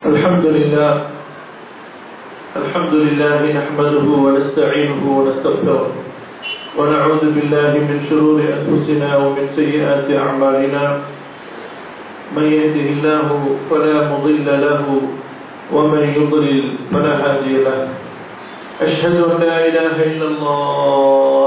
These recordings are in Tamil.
الحمد لله الحمد لله نحمده ونستعينه ونستغفره ونعوذ بالله من شرور أنفسنا ومن سيئات أعمالنا من يهده الله فلا مضل له ومن يضلل فلا هادي له أشهد أن لا إله إلا الله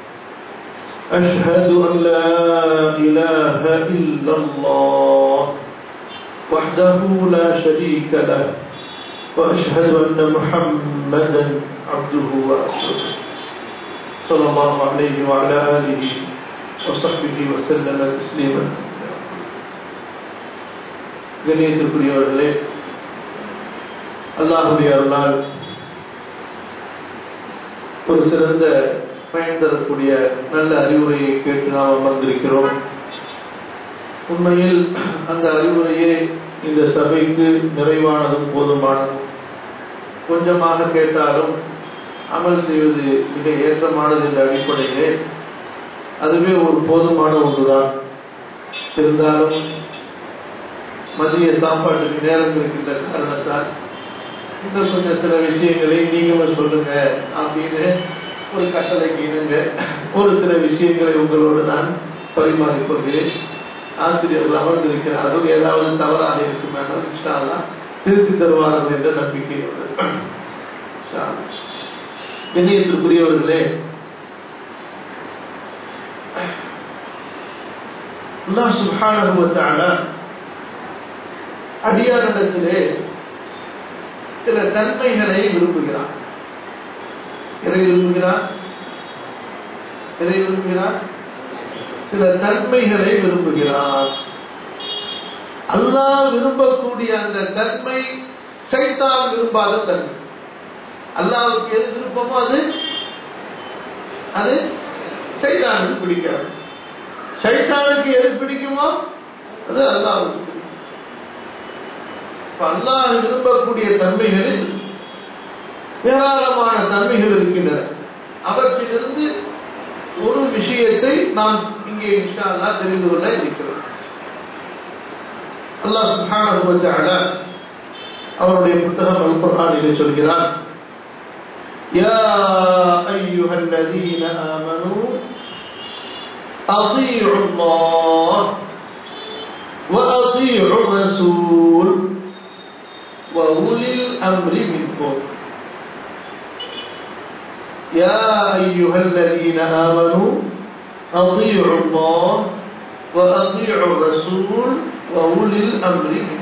أشهد أن لا إله إلا الله وحده لا شريك له وأشهد أن محمدا عبده ورسوله صلى الله عليه وعلى آله وصحبه وسلم تسليما கணியத்திற்குரியவர்களே அல்லாஹுடைய அருளால் ஒரு சிறந்த பயன் தரக்கூடிய நல்ல அறிவுரையை கேட்டு நாம் அமர்ந்திருக்கிறோம் உண்மையில் அந்த அறிவுரையே இந்த சபைக்கு நிறைவானதும் போதுமானதும் கொஞ்சமாக கேட்டாலும் அமல் செய்வது மிக ஏற்றமானது என்ற அடிப்படையிலே அதுவே ஒரு போதுமான ஒன்றுதான் இருந்தாலும் மதிய சாப்பாட்டுக்கு நேரம் இருக்கின்ற காரணத்தால் இன்னும் கொஞ்சம் சில விஷயங்களை நீங்களும் சொல்லுங்க அப்படின்னு ஒரு கட்டளைக்கு இணங்க ஒரு சில விஷயங்களை உங்களோடு நான் பரிமாறிக்கொள்கிறேன் ஆசிரியர்கள் அமர்ந்திருக்கிறார்கள் ஏதாவது தவறாக இருக்கும் என்றால் இன்ஷால்லாம் திருத்தி தருவார்கள் என்ற நம்பிக்கை கண்ணியத்திற்குரியவர்களே அல்லாஹ் சுபானுவத்தான அடியாரிடத்திலே சில தன்மைகளை விரும்புகிறார் எதை விரும்புகிறார் எதை விரும்புகிறார் சில தன்மைகளை விரும்புகிறார் அல்லாஹ் விரும்பக்கூடிய அந்த தன்மை சைத்தான் விரும்பாத தன்மை அல்லாவுக்கு எது விருப்பமோ அது அது சைத்தானுக்கு பிடிக்காது சைத்தானுக்கு எது பிடிக்குமோ அது அல்லாவுக்கு பிடிக்கும் அல்லாஹ் விரும்பக்கூடிய தன்மைகளில் ஏராளமான தன்மைகள் இருக்கின்றன அவற்றிலிருந்து ஒரு விஷயத்தை நாம் இங்கே இன்ஷா அல்லா தெரிந்து கொள்ள இருக்கிறோம் அல்லாஹ் சுப்ஹானஹு வ தஆலா அவருடைய புத்தகம் அல் குர்ஆனிலே சொல்கிறார் யா அய்யுஹல்லதீன ஆமனூ அطيعوا الله وأطيعوا الرسول وأولي الأمر منكم يا أيها الذين آمنوا أطيعوا الله وأطيعوا الرسول وأولي الأمر منكم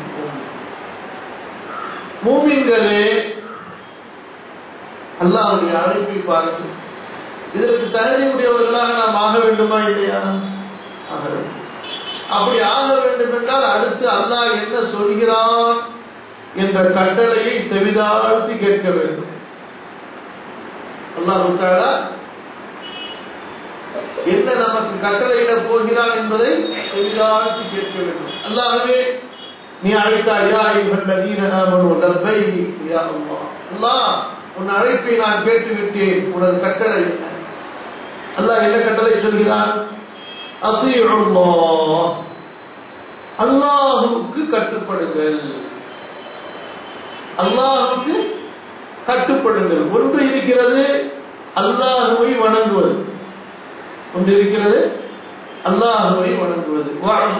மூமின்களே அல்லாஹ்வுடைய அழைப்பை பாருங்கள் இதற்கு தகுதியுடையவர்களாக நாம் ஆக வேண்டுமா இல்லையா ஆக வேண்டும் அப்படி ஆக வேண்டும் என்றால் அடுத்து அல்லாஹ் என்ன சொல்கிறான் என்ற கட்டளையை செவிதாழ்த்தி கேட்க வேண்டும் அல்லாஹ் என்ன நமக்கு கட்டளையிட போகிறான் என்பதை எளிதாக்கி கேட்க வேண்டும் அல்லாஹவே நீ அழைத்தாய் யா ஐயுஹல்லதீன ஆமனு லப்பை யா அல்லாஹ் அல்லாஹ் உன் அழைப்பை நான் கேட்டு விட்டேன் உனது கட்டளை என்ன அல்லாஹ் என்ன கட்டளை சொல்கிறான் அல்லாஹ் அல்லாஹுக்கு கட்டுப்படுங்கள் அல்லாஹுக்கு கட்டுப்படுங்கள் ஒன்று இருக்கிறது அல்லாஹுவை வணங்குவது ஒன்று இருக்கிறது அல்லாஹுவை வணங்குவது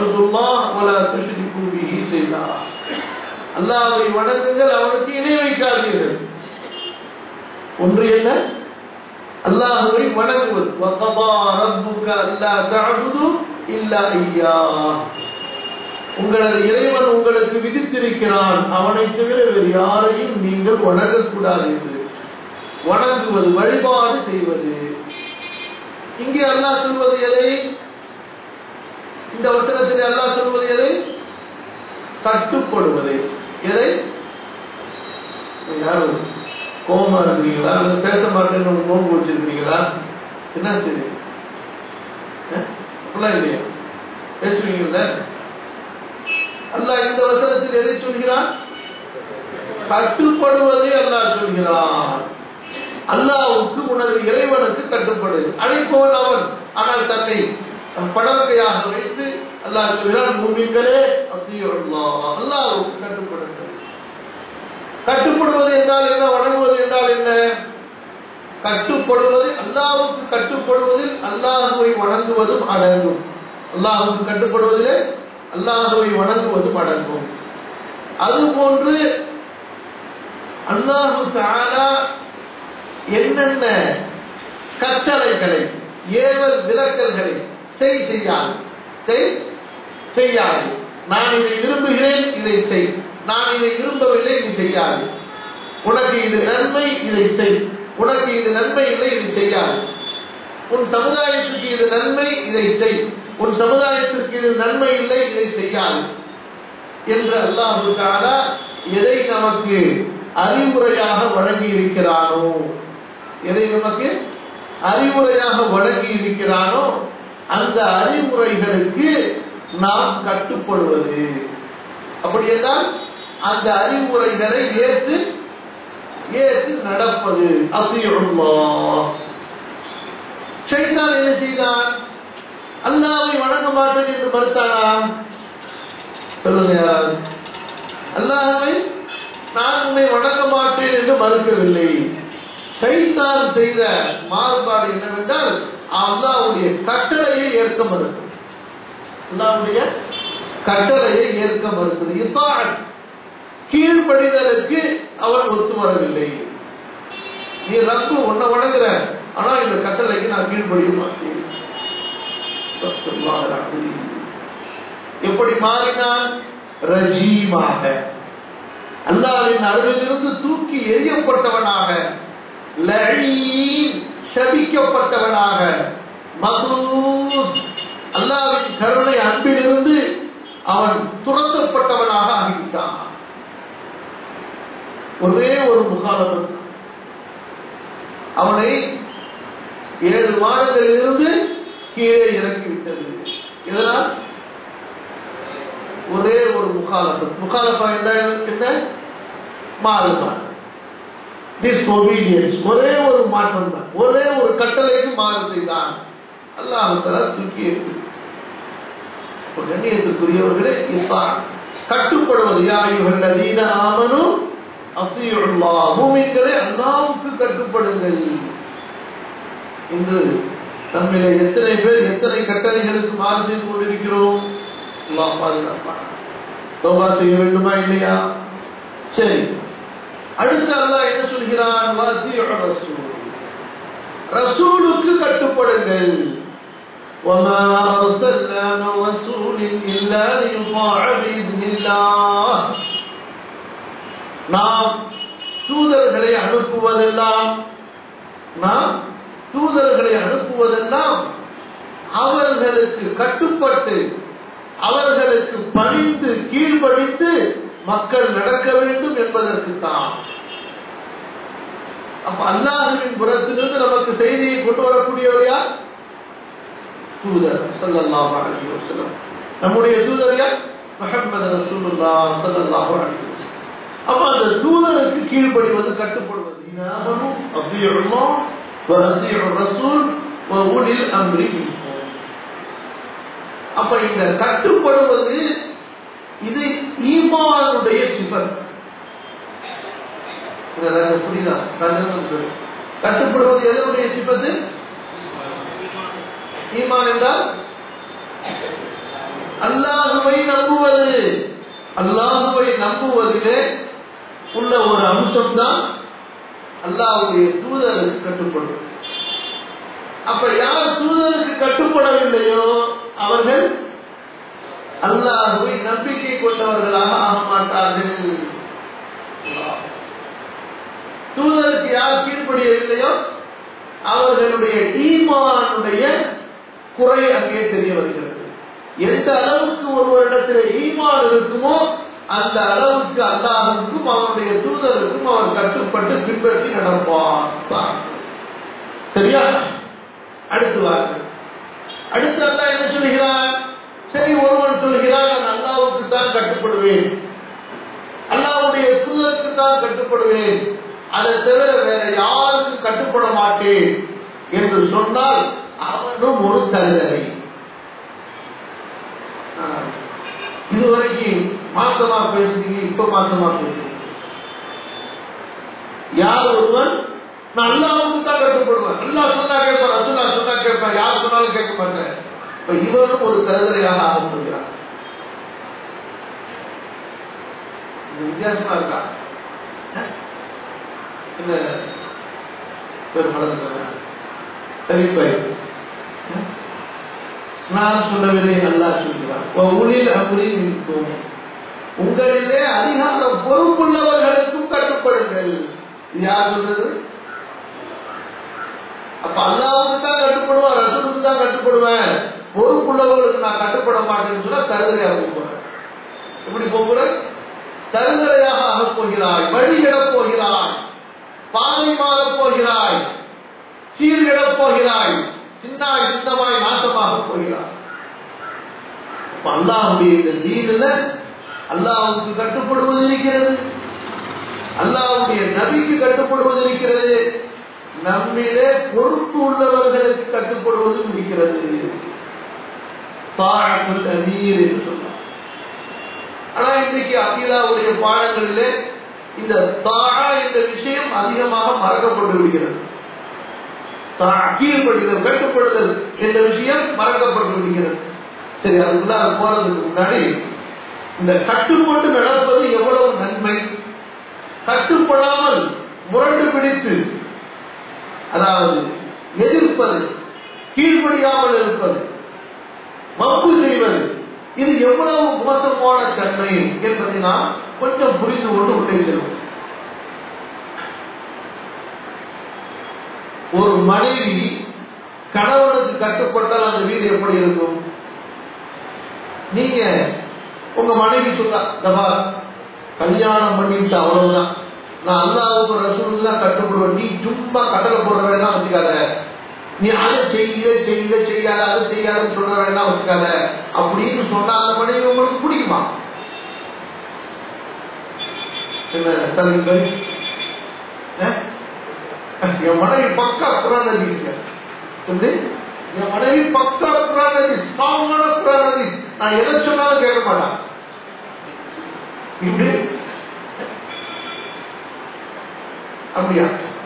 அல்லாஹுவை வணங்குங்கள் அவனுக்கு இணை வைக்காதீர்கள் ஒன்று என்ன அல்லாஹுவை வணங்குவது உங்களது இறைவன் உங்களுக்கு விதித்திருக்கிறான் அவனை தவிர வேறு யாரையும் நீங்கள் வணங்கக்கூடாது என்று வணங்குவது வழிபாடு செய்வது இங்கே அல்லாஹ் சொல்வது எதை இந்த வசனத்தில் அல்லாஹ் சொல்வது எதை கட்டுப்படுவதை எதை யாரும் கோபமா இருக்கிறீங்களா அல்லது பேச மாட்டேன்னு நோன்பு வச்சிருக்கிறீங்களா என்ன தெரியும் அப்படிலாம் இல்லையா பேசுவீங்கல்ல அல்லாஹ் இந்த வசனத்தில் எதை சொல்கிறான் கட்டுப்படுவதை அல்லாஹ் சொல்கிறான் அல்லாவுக்கு உனது இறைவனுக்கு கட்டுப்படு அழைப்பவன் அவன் ஆனால் தன்னை படற்கையாக வைத்து அல்லாஹ் சொல்கிறான் மூமின்களே அல்லாஹ் அல்லாஹ்வுக்கு கட்டுப்படுங்கள் கட்டுப்படுவது என்றால் என்ன வணங்குவது என்றால் என்ன கட்டுப்படுவது அல்லாஹ்வுக்கு கட்டுப்படுவதில் அல்லாஹுவை வணங்குவதும் அடங்கும் அல்லாஹுக்கு கட்டுப்படுவதிலே அல்லாஹுவை வணங்குவதும் அடங்கும் அதுபோன்று அல்லாஹு தாலா என்னென்ன கட்டளைகளை ஏவல் விலக்கல்களை செய் செய்யாது செய் செய்யாது நான் இதை விரும்புகிறேன் இதை செய் நான் இதை விரும்பவில்லை இது செய்யாது உனக்கு இது நன்மை இதை செய் உனக்கு இது நன்மை இல்லை இது செய்யாது உன் சமுதாயத்திற்கு இது நன்மை இதை செய் உன் சமுதாயத்திற்கு இது நன்மை இல்லை இதை செய்யாது என்று அல்லாஹு தாலா எதை நமக்கு அறிவுரையாக வழங்கி இருக்கிறானோ எதை நமக்கு அறிவுரையாக வழங்கி இருக்கிறானோ அந்த அறிவுரைகளுக்கு நாம் கட்டுப்படுவது அப்படி என்றால் அந்த அறிவுரைகளை ஏற்று ஏற்று நடப்பது அசியுள்ளா ஷைத்தான் என்ன செய்தான் அல்லாவை வணங்க மாட்டேன் என்று மறுத்தானா சொல்லுங்க யாராவது அல்லாஹ்வை நான் உன்னை வணங்க மாட்டேன் என்று மறுக்கவில்லை சைத்தான் செய்த மாறுபாடு என்னவென்றால் அல்லாவுடைய கட்டளையை ஏற்க மறுக்கும் அல்லாவுடைய கட்டளையை ஏற்க மறுப்பது இத்தான் கீழ்ப்படிதலுக்கு அவன் ஒத்து வரவில்லை நீ ரப்பு உன்னை வணங்குற ஆனா இந்த கட்டளைக்கு நான் கீழ்ப்படிய மாட்டேன் எப்படி மாறினான் ரஜீமாக அல்லாவின் அருளிலிருந்து தூக்கி எரியப்பட்டவனாக லழீன் சபிக்கப்பட்டவனாக மசூத் அல்லாவின் கருணை அன்பிலிருந்து அவன் துரத்தப்பட்டவனாக ஆகிவிட்டான் ஒரே ஒரு முகாலவன் அவனை ஏழு மாதங்களிலிருந்து கீழே இறக்கிவிட்டது இதனால் ஒரே ஒரு முகாலபம் முகாலபா என்ன என்ன மாறுதான் டிஸ்ஒபீடியன்ஸ் ஒரே ஒரு மாற்றம் தான் ஒரே ஒரு கட்டளைக்கு மாறு செய்தான் அல்லாஹால தூக்கி கண்ணியத்துக்குரியவர்களே இஸ்தான் கட்டுப்படுவது யாயுகள் அதீன ஆமனும் அசியுள்ளா பூமிகளே அல்லாவுக்கு கட்டுப்படுங்கள் இன்று நம்மில எத்தனை பேர் எத்தனை கட்டளைகளுக்கு மாறு செய்து கொண்டிருக்கிறோம் அல்லாஹ் பாதுகாப்பான் தௌபா செய்ய வேண்டுமா இல்லையா சரி அடுத்து அல்லாஹ் என்ன சொல்கிறான் வாசியுர் ரசூல் ரசூலுக்கு கட்டுப்படுங்கள் وما أرسلنا من رسول إلا ليطاع بإذن الله நாம் தூதர்களை அனுப்புவதெல்லாம் நாம் தூதர்களை அனுப்புவதெல்லாம் அவர்களுக்கு கட்டுப்பட்டு அவர்களுக்கு பணிந்து கீழ்ப்படிந்து மக்கள் நடக்க வேண்டும் என்பதற்கு தான் அப்ப அல்லாஹுவின் புறத்திலிருந்து நமக்கு செய்தியை கொண்டு வரக்கூடியவர் யார் தூதர் சல்லல்லாஹு அலைஹி வஸல்லம் நம்முடைய தூதர் யார் முஹம்மது ரசூலுல்லாஹ் ஸல்லல்லாஹு அலைஹி வஸல்லம் அப்ப அந்த தூதருக்கு கீழ்ப்படிவது கட்டுப்படுவது இனாமனு அத்தியுல்லாஹ் வ அத்தியுர் ரசூல் வ உலில் அம்ரி மின்கும் அப்ப இந்த கட்டுப்படுவது இது ஈமானுடைய சிபத் புரியுதா கட்டுப்படுவது எதனுடைய சிபத்து ஈமான் என்றால் அல்லாஹுவை நம்புவது அல்லாஹுவை நம்புவதிலே உள்ள ஒரு அம்சம் தான் அல்லாஹுடைய தூதருக்கு கட்டுப்படுவது அப்ப யார் தூதருக்கு கட்டுப்படவில்லையோ அவர்கள் அல்லாஹுவை நம்பிக்கை கொண்டவர்களாக ஆக மாட்டார்கள் தூதருக்கு யார் கீழ்ப்படியவில்லையோ அவர்களுடைய ஈமானுடைய குறை அங்கே தெரிய வருகிறது எந்த அளவுக்கு ஒருவரிடத்தில் ஈமான் இருக்குமோ அந்த அளவுக்கு அல்லாஹுக்கும் அவனுடைய தூதருக்கும் அவர் கட்டுப்பட்டு பின்பற்றி நடப்பான் சரியா அடுத்து வாருங்கள் அடுத்து அல்லாஹ் என்ன சொல்கிறான் சரி ஒருவன் சொல்கிறான் நான் அல்லாவுக்கு தான் கட்டுப்படுவேன் அல்லாவுடைய தூதருக்கு தான் கட்டுப்படுவேன் அதை தவிர வேற யாருக்கும் கட்டுப்பட மாட்டேன் என்று சொன்னால் அவனும் ஒரு தருதலை இதுவரைக்கும் மாசமா பேசுறீங்க இப்ப மாசமா பேசுறீங்க யார் ஒருவன் நான் அல்லாவுக்கு தான் கட்டுப்படுவேன் அல்லாஹ் சொன்னா கேட்பேன் ரசூல்லா சொன்னா கேட்பேன் யார் சொன்னாலும் கேட்க மாட்டேன் இப்ப இவரும் ஒரு கருதலையாக ஆரம்பிக்கிறார் இது வித்தியாசமா இருக்கா இந்த பேர் மறந்துட்டேன் சரி நான் சொல்லவில்லை அல்லாஹ் சொல்கிறான் உளில் அமுரில் இருக்கும் உங்களிலே அதிகார பொறுப்புள்ளவர்களுக்கும் கட்டுப்படுங்கள் இது யார் சொல்றது அப்ப அல்லாவுக்கு தான் கட்டுப்படுவேன் ரசூலுக்கு தான் கட்டுப்படுவேன் பொறுப்புள்ளவர்களுக்கு நான் கட்டுப்பட மாட்டேன்னு சொன்னா தருதலையாக போகிறேன் எப்படி போகிறேன் தருதலையாக ஆகப் போகிறாய் வழியிடப் போகிறாய் பாதை மாறப் போகிறாய் சீர்கிடப் போகிறாய் சின்னாய் சின்னமாய் நாசமாக போகிறாய் அல்லாஹுடைய இந்த தீனில் அல்லாஹுக்கு கட்டுப்படுவது இருக்கிறது அல்லாஹுடைய நபிக்கு கட்டுப்படுவது இருக்கிறது நம்மிலே பொறுப்பு உள்ளவர்களுக்கு கட்டுப்படுவது இருக்கிறது தாழ் அமீர் என்று சொன்னார் ஆனா இன்றைக்கு அகிலாவுடைய பாடங்களிலே இந்த தாழா என்ற விஷயம் அதிகமாக மறக்கப்பட்டு விடுகிறது கீழ்படுதல் கட்டுப்படுதல் என்ற விஷயம் மறக்கப்பட்டு விடுகிறது சரி அதுக்குள்ள அது போறதுக்கு முன்னாடி இந்த கட்டுப்பட்டு நடப்பது எவ்வளவு நன்மை கட்டுப்படாமல் முரண்டு பிடித்து அதாவது எதிர்ப்பது கீழ்ப்படியாமல் இருப்பது மப்பு செய்வது இது எவ்வளவு மோசமான தன்மை என்பதை நாம் கொஞ்சம் புரிந்து கொண்டு உள்ளே செல்வோம் ஒரு மனைவி கணவனுக்கு கட்டுப்பட்டால் அந்த வீடு எப்படி இருக்கும் நீங்க உங்க மனைவி சொன்னா தபா கல்யாணம் பண்ணிவிட்டு அவ்வளவுதான் நான் அல்லாவுக்கு ரசூலுக்கு தான் கட்டுப்படுவேன் நீ சும்மா கட்டளை போட வேண்டாம் வச்சுக்காத நீ அதை செய்ய செய்ய செய்யாத அதை செய்யாதுன்னு சொல்ற வேண்டாம் வச்சுக்காத அப்படின்னு சொன்னா அந்த மனைவி உங்களுக்கு பிடிக்குமா என்ன தருங்கள் என் மனைவி பக்கா புறாநதி எப்படி என் மனைவி பக்கா புறாநதி ஸ்ட்ராங்கான புறாநதி நான் எதை சொன்னாலும் கேட்க மாட்டான் இப்படி அப்படியா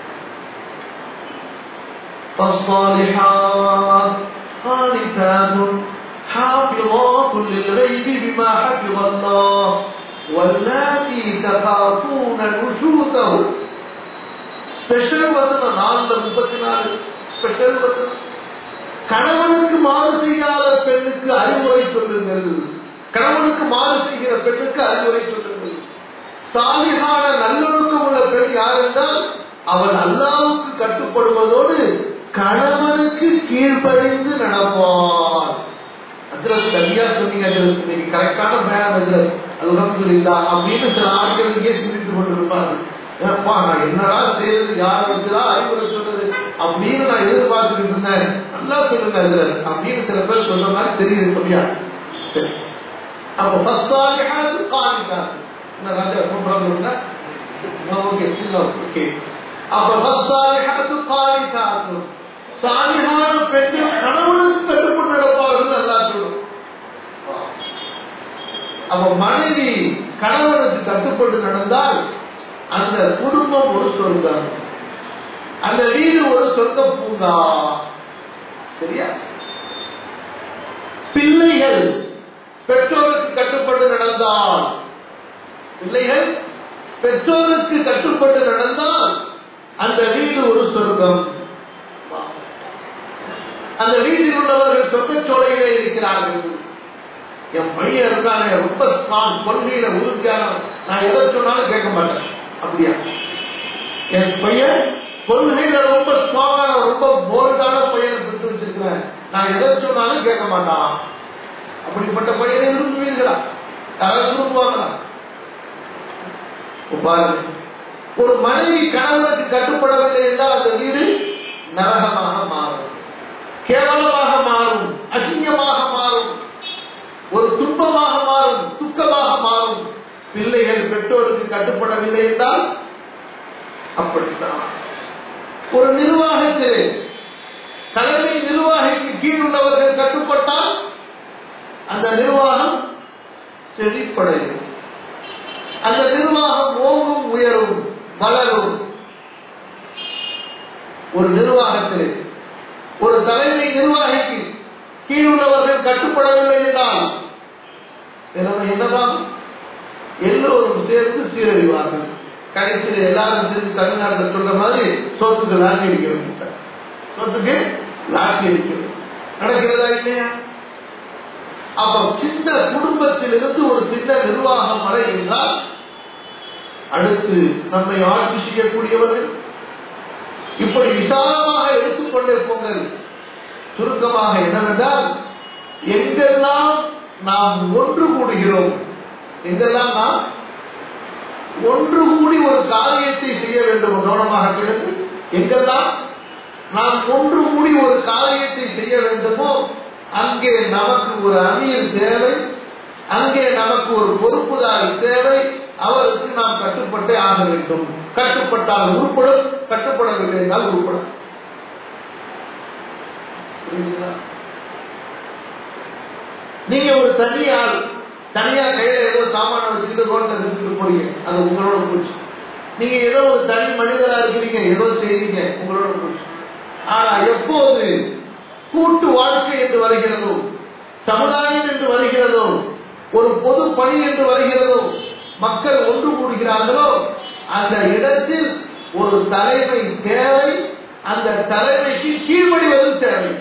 فالصالحات قانتات حافظات للغيب بما حفظ الله واللاتي تخافون نشوزهن ஸ்பெஷல் வசனம் நாலுல முப்பத்தி நாலு ஸ்பெஷல் வசனம் கணவனுக்கு மாறு செய்யாத பெண்ணுக்கு அறிவுரை சொல்லுங்கள் கணவனுக்கு மாறு செய்கிற பெண்ணுக்கு அறிவுரை சொல்லுங்கள் சாலிகான நல்லொழுக்கம் உள்ள பெண் யார் என்றால் அவள் அல்லாவுக்கு கட்டுப்படுவதோடு கணவனுக்கு கீழ்ப்படிந்து நடப்பான் அஜரத் சரியா சொன்னீங்க அஜரத் நீங்க கரெக்டான பேன் அஜரத் அல்ஹம்துலில்லா அப்படின்னு சில ஆட்களுக்கே சிந்தித்துக் கொண்டிருப்பார்கள் ஏப்பா நான் என்னடா செய்யறது யார் வச்சுதான் அறிவுரை சொல்றது அப்படின்னு நான் எதிர்பார்த்துக்கிட்டு இருந்தேன் நல்லா சொல்லுங்க அதுல அப்படின்னு சில பேர் சொல்ற மாதிரி தெரியுது சொல்லியா சரி அப்ப ஃபஸ்டாலிஹாத்து காணிக்காது என்ன ராஜா கூப்பிடுறாங்க ஓகே ஓகே அப்ப ஃபஸ்டாலிஹாத்து காணிக்காது சாலிஹான பெண்கள் கணவனுக்கு கட்டுப்பட்டு நடப்பார்கள் நல்லா சொல்லும் அப்ப மனைவி கணவனுக்கு கட்டுப்பட்டு நடந்தால் அந்த குடும்பம் ஒரு சொர்க்கம் அந்த வீடு ஒரு சொர்க்க பூங்கா சரியா பிள்ளைகள் பெற்றோருக்கு கட்டுப்பட்டு நடந்தால் பிள்ளைகள் பெற்றோருக்கு கட்டுப்பட்டு நடந்தால் அந்த வீடு ஒரு சொர்க்கம் அந்த வீட்டில் உள்ளவர்கள் சொர்க்கச்சோலையிலே இருக்கிறார்கள் என் பையன் இருக்கானே ரொம்ப ஸ்ட்ராங் கொள்கையில உறுதியான நான் எதை சொன்னாலும் கேட்க மாட்டேன் அப்படியா என் பையன் கொள்கையில ரொம்ப ஸ்ட்ராங்கான ரொம்ப போல்டான பையனை பெற்று வச்சிருக்கிறேன் நான் எதை சொன்னாலும் கேட்க மாட்டான் அப்படிப்பட்ட பையனை விரும்புவீர்களா யாராவது விரும்புவாங்களா பாருங்க ஒரு மனைவி கணவனுக்கு கட்டுப்படவில்லை என்றால் அந்த வீடு நரகமாக மாறும் கேவலமாக மாறும் அசிங்கமாக மாறும் ஒரு துன்பமாக மாறும் துக்கமாக மாறும் பிள்ளைகள் பெற்றோருக்கு கட்டுப்படவில்லை என்றால் அப்படித்தான் ஒரு நிர்வாகத்திலே தலைமை நிர்வாகிக்கு கீழ் உள்ளவர்கள் கட்டுப்பட்டால் அந்த நிர்வாகம் செழிப்படையும் அந்த நிர்வாகம் ஓங்கும் உயரும் வளரும் ஒரு நிர்வாகத்திலே ஒரு தலைமை நிர்வாகிக்கு கீழுள்ளவர்கள் கட்டுப்படவில்லை என்றால் நிலைமை என்னவாகும் எல்லோரும் சேர்ந்து சீரழிவார்கள் கடைசியில் எல்லாரும் சேர்ந்து தமிழ்நாட்டில் சொல்ற மாதிரி சொத்துக்கு லாட்டி அடிக்க வேண்டிய சொத்துக்கு லாட்டி அடிக்க வேண்டும் நடக்கிறதா இல்லையா அப்ப சின்ன குடும்பத்திலிருந்து ஒரு சின்ன நிர்வாகம் வரை இருந்தால் அடுத்து நம்மை ஆட்சி செய்யக்கூடியவர்கள் இப்படி விசாலமாக எடுத்துக்கொண்டே போங்கள் சுருக்கமாக என்னவென்றால் எங்கெல்லாம் நாம் ஒன்று கூடுகிறோம் எங்கெல்லாம் நாம் ஒன்று கூடி ஒரு காரியத்தை செய்ய வேண்டும் கவனமாக கிடக்கு எங்கெல்லாம் நாம் ஒன்று கூடி ஒரு காரியத்தை செய்ய வேண்டுமோ அங்கே நமக்கு ஒரு அணியில் தேவை அங்கே நமக்கு ஒரு பொறுப்புதாரி தேவை அவருக்கு நாம் கட்டுப்பட்டே ஆக வேண்டும் கட்டுப்பட்டால் உருப்படும் கட்டுப்படவில்லை என்றால் உருப்படும் நீங்க ஒரு தனியால் தனியா கையில ஏதோ சாமான வச்சுக்கிட்டு ரோட்ல நிறுத்திட்டு போறீங்க அது உங்களோட போச்சு நீங்க ஏதோ ஒரு தனி மனிதரா இருக்கிறீங்க ஏதோ செய்றீங்க உங்களோட போச்சு ஆனா எப்போது கூட்டு வாழ்க்கை என்று வருகிறதோ சமுதாயம் என்று வருகிறதோ ஒரு பொது பணி என்று வருகிறதோ மக்கள் ஒன்று கூடுகிறார்களோ அந்த இடத்தில் ஒரு தலைமை தேவை அந்த தலைமைக்கு கீழ்ப்படிவது தேவை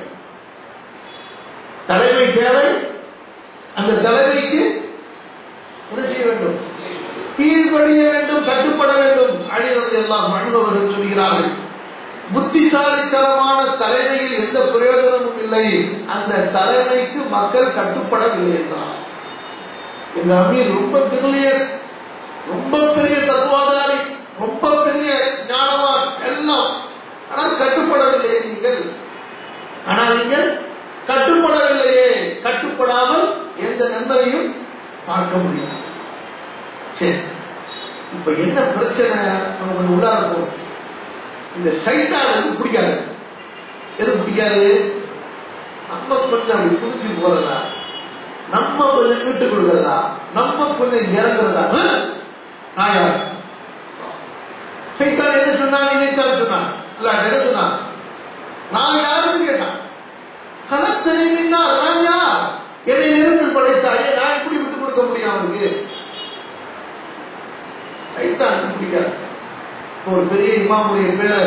தலைமை தேவை அந்த தலைமைக்கு என்ன செய்ய வேண்டும் கீழ்ப்படிய வேண்டும் கட்டுப்பட வேண்டும் அழிவது எல்லாம் அனுபவர்கள் சொல்கிறார்கள் புத்திசாலித்தனமான தலைமையில் எந்த பிரயோஜனமும் இல்லை அந்த தலைமைக்கு மக்கள் கட்டுப்படவில்லை என்றார் இந்த அமீர் ரொம்ப பெரிய ரொம்ப பெரிய தத்துவாதாரி ரொம்ப பெரிய ஞானவான் எல்லாம் ஆனால் கட்டுப்படவில்லையே நீங்கள் ஆனால் நீங்கள் கட்டுப்படவில்லையே கட்டுப்படாமல் எந்த நன்மையும் பார்க்க முடியாது சரி இப்ப என்ன பிரச்சனை நமக்கு உள்ளார போகும் இந்த சைத்தானுக்கு பிடிக்காது எது பிடிக்காது நம்ம கொஞ்சம் அப்படி புரிஞ்சு போறதா நம்ம கொஞ்சம் விட்டு கொடுக்கறதா நம்ம கொஞ்சம் இறங்குறதா நான் யார் சைத்தான் என்ன சொன்னான் இதைத்தான் சொன்னான் அல்ல என்ன சொன்னான் நான் யாருன்னு கேட்டான் கலத்தனை நின்னா நான் யார் என்னை நெருப்பில் படைத்தாயே நான் எப்படி விட்டு கொடுக்க முடியும் அவனுக்கு சைத்தான் பிடிக்காது ஒரு பெரிய இமாமுடைய பேரை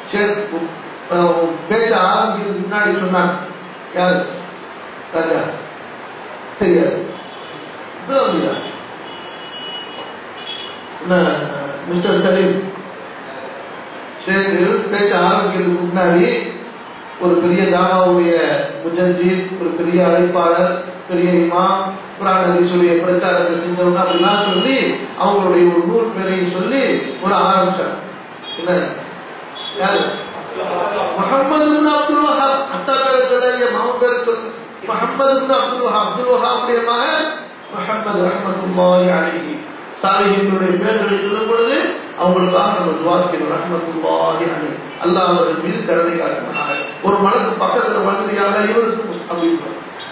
பேச ஆரம்பிக்கிறதுக்கு முன்னாடி சொன்னாங்க யாரு ராஜா தெரியாது மிஸ்டர் சலீம் ஷேக்கு பேச ஆரம்பிக்கிறதுக்கு முன்னாடி ஒரு பெரிய தாமாவுடைய முஜஞ்சி ஒரு பெரிய அழைப்பாளர் பெரிய இமா குரான் ஹதீஸுடைய பிரச்சாரத்தை செஞ்சவங்க அப்படிலாம் சொல்லி அவங்களுடைய ஒரு நூல் பேரையும் சொல்லி ஒரு ஆரம்பிச்சார் என்ன யாரு முகமது அப்துல் வஹாப் அத்தா பேரை சொல்லாங்க மாமன் பேரை சொல்லு முகமது அப்துல் வஹாப் அப்துல் வஹாப்புடைய மகன் முகமது ரஹமத்துல்லாஹி அலைஹி சாலிஹினுடைய பேர்களை சொல்லும் பொழுது அவங்களுக்காக நம்ம துவா செய்யணும் ரஹமத்துல்லாஹி அலைஹி அல்லாஹ் அவர்கள் மீது கருணை காட்டுவாங்க ஒரு மனசு பக்கத்துல வந்து யாரா இவருக்கு அப்படின்னு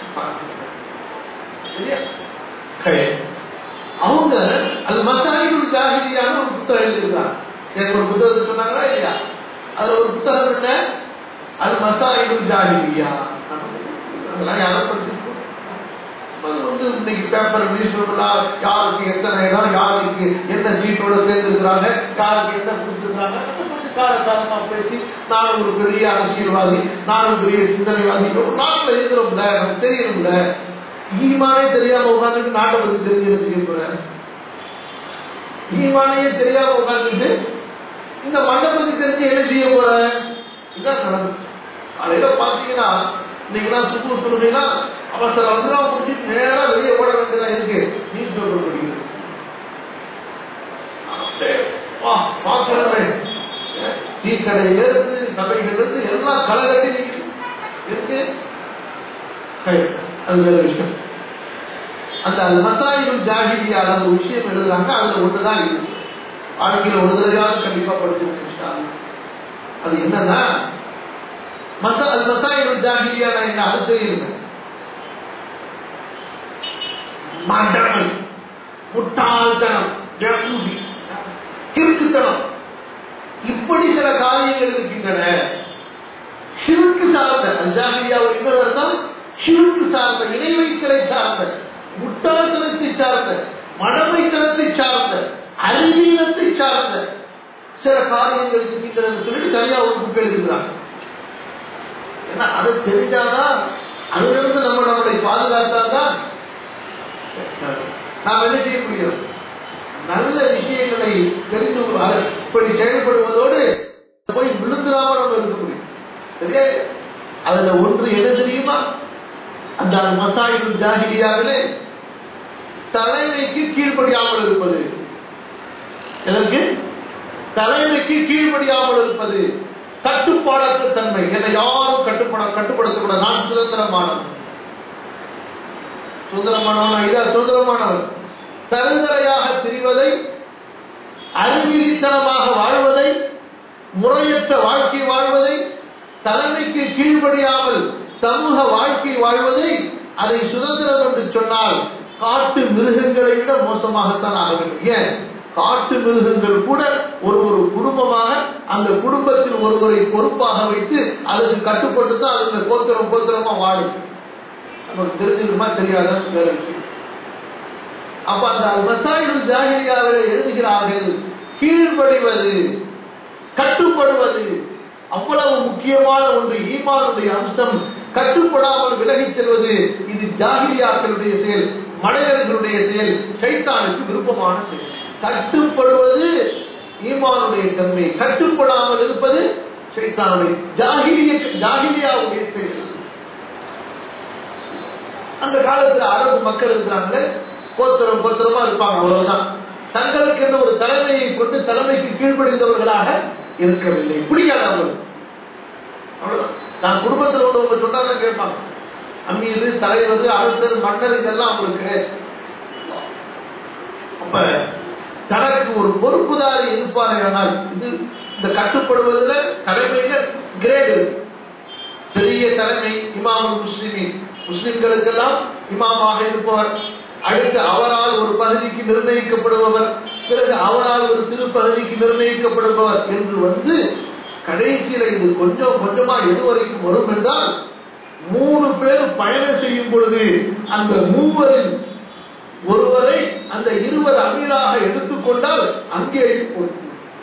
அவங்க அது மசாயிகள் ஜாகிரியான ஒரு புத்தகம் எழுதியிருக்காங்க எனக்கு ஒரு புத்தகத்தை சொன்னாங்களா இல்லையா அதுல ஒரு புத்தகம் என்ன அது மசாயிகள் ஜாகிரியா அதெல்லாம் யாரை படிச்சிருக்கோம் அது வந்து இன்னைக்கு பேப்பர் நியூஸ் யாருக்கு எத்தனை இடம் யாருக்கு என்ன சீட்டோட சேர்ந்துருக்கிறாங்க யாருக்கு என்ன கொடுத்துருக்காங்க கொஞ்சம் கால காலமா பேசி நானும் ஒரு பெரிய அரசியல்வாதி நானும் பெரிய சிந்தனைவாதி நாட்டில் இருக்கிறோம்ல நமக்கு தெரியணும்ல ஈமானே தெரியாம உட்காந்துட்டு நாட்டை பத்தி தெரிஞ்சு ஈமானையே தெரியாம உட்காந்துட்டு இந்த மண்ணை பத்தி தெரிஞ்சு என்ன செய்ய போற இதான் நடக்கும் காலையில பாத்தீங்கன்னா இன்னைக்கெல்லாம் சுக்குர் சொல்லுங்கன்னா அவசர அவசரம் முடிச்சுட்டு நேரா வெளியே ஓட வேண்டியதா இருக்கு நியூஸ் பேப்பர் படிக்கிறது பார்க்கணுமே டீ கடையில இருந்து சபைகள் இருந்து எல்லாம் களை கட்டி நிற்குது இருக்கு அது வேற விஷயம் அந்த மசாயிகள் ஜாகிரியால் அந்த விஷயம் எழுதுறாங்க அதுல ஒண்ணுதான் இருக்கு வாழ்க்கையில ஒரு தடவையாவது கண்டிப்பா படிச்சிருக்கேன் அது என்னன்னா மசா அது மசாயிகள் ஜாகிரியான என்ன அது தெரியுங்க மண்டமை முட்டாள்தனம் கிறுக்குத்தனம் இப்படி சில காரியங்கள் இருக்கின்றன ஷிருக்கு சார்ந்த அல்ஜாமியா இன்னொரு அர்த்தம் ஷிருக்கு சார்ந்த இணை வைத்தலை சார்ந்த முட்டாள்தனத்தை சார்ந்த மடமைத்தனத்தை சார்ந்த அறிவீனத்தை சார்ந்த சில காரியங்கள் இருக்கின்றன சொல்லிட்டு தனியா ஒரு புக் எழுதுகிறாங்க ஏன்னா அது தெரிஞ்சாதான் அதிலிருந்து நம்ம நம்மளை பாதுகாத்தாதான் நாம் என்ன செய்ய முடியும் நல்ல விஷயங்களை தெரிந்து அதை இப்படி செயல்படுவதோடு போய் விழுந்துடாம நம்ம இருக்க முடியும் சரியா அதுல ஒன்று என்ன தெரியுமா அந்த மசாயிடும் ஜாகிரியாவிலே தலைமைக்கு கீழ்ப்படியாமல் இருப்பது எதற்கு தலைமைக்கு கீழ்ப்படியாமல் இருப்பது கட்டுப்பாடற்ற தன்மை என்னை யாரும் கட்டுப்பட கட்டுப்படுத்தக்கூடாது நான் சுதந்திரமானவன் சுதந்திரமானவன் இதா சுதந்திரமானவன் தருதலையாக திரிவதை அறிவிலித்தனமாக வாழ்வதை முறையற்ற வாழ்க்கை வாழ்வதை தலைமைக்கு கீழ்ப்படியாமல் சமூக வாழ்க்கை வாழ்வதை அதை சுதந்திரம் என்று சொன்னால் காட்டு மிருகங்களை விட மோசமாகத்தான் ஆக வேண்டும் ஏன் காட்டு மிருகங்கள் கூட ஒரு ஒரு குடும்பமாக அந்த குடும்பத்தில் ஒருவரை பொறுப்பாக வைத்து அதற்கு கட்டுப்பட்டு தான் அதுங்க கோத்திரம் கோத்திரமா வாழும் நமக்கு தெரிஞ்சிருக்குமா தெரியாத வேற விஷயம் அப்ப அந்த மசாயிகள் ஜாகிரியாவில் எழுதுகிறார்கள் கீழ்ப்படிவது கட்டுப்படுவது அவ்வளவு முக்கியமான ஒன்று ஈமானுடைய அம்சம் கட்டுப்படாமல் விலகிச் செல்வது இது ஜாகிரியாக்களுடைய செயல் மடையர்களுடைய செயல் சைத்தானுக்கு விருப்பமான செயல் கட்டுப்படுவது ஈமானுடைய தன்மை கட்டுப்படாமல் இருப்பது சைத்தானுடைய ஜாகிரிய ஜாகிரியாவுடைய செயல் அந்த காலத்துல அரபு மக்கள் இருக்கிறாங்களே கோத்திரம் கோத்திரமா இருப்பாங்க அவ்வளவுதான் தங்களுக்கு என்று ஒரு தலைமையை கொண்டு தலைமைக்கு கீழ்ப்படிந்தவர்களாக இருக்கவில்லை பிடிக்காது அவர்கள் அவ்வளவுதான் நான் குடும்பத்தில் உள்ளவங்க சொன்னாதான் கேட்பாங்க அமீர் தலைவர் அரசர் மன்னர் இதெல்லாம் அவங்களுக்கு கிடையாது அப்ப தனக்கு ஒரு பொறுப்புதாரி இருப்பாரே ஆனால் இது இந்த கட்டுப்படுவதில் தலைமையில கிரேடு பெரிய தலைமை இமாமுல் முஸ்லிமின் முஸ்லிம்களுக்கெல்லாம் இமாமாக இருப்பவர் அடுத்து அவரால் ஒரு பகுதிக்கு நிர்ணயிக்கப்படுபவர் பிறகு அவரால் ஒரு சிறு பகுதிக்கு நிர்ணயிக்கப்படுபவர் என்று வந்து கடைசியில இது கொஞ்சம் கொஞ்சமா எது வரைக்கும் வரும் என்றால் மூணு பேர் பயணம் செய்யும் பொழுது அந்த மூவரில் ஒருவரை அந்த இருவர் அமீராக எடுத்துக்கொண்டால் அங்கே பொருந்தும்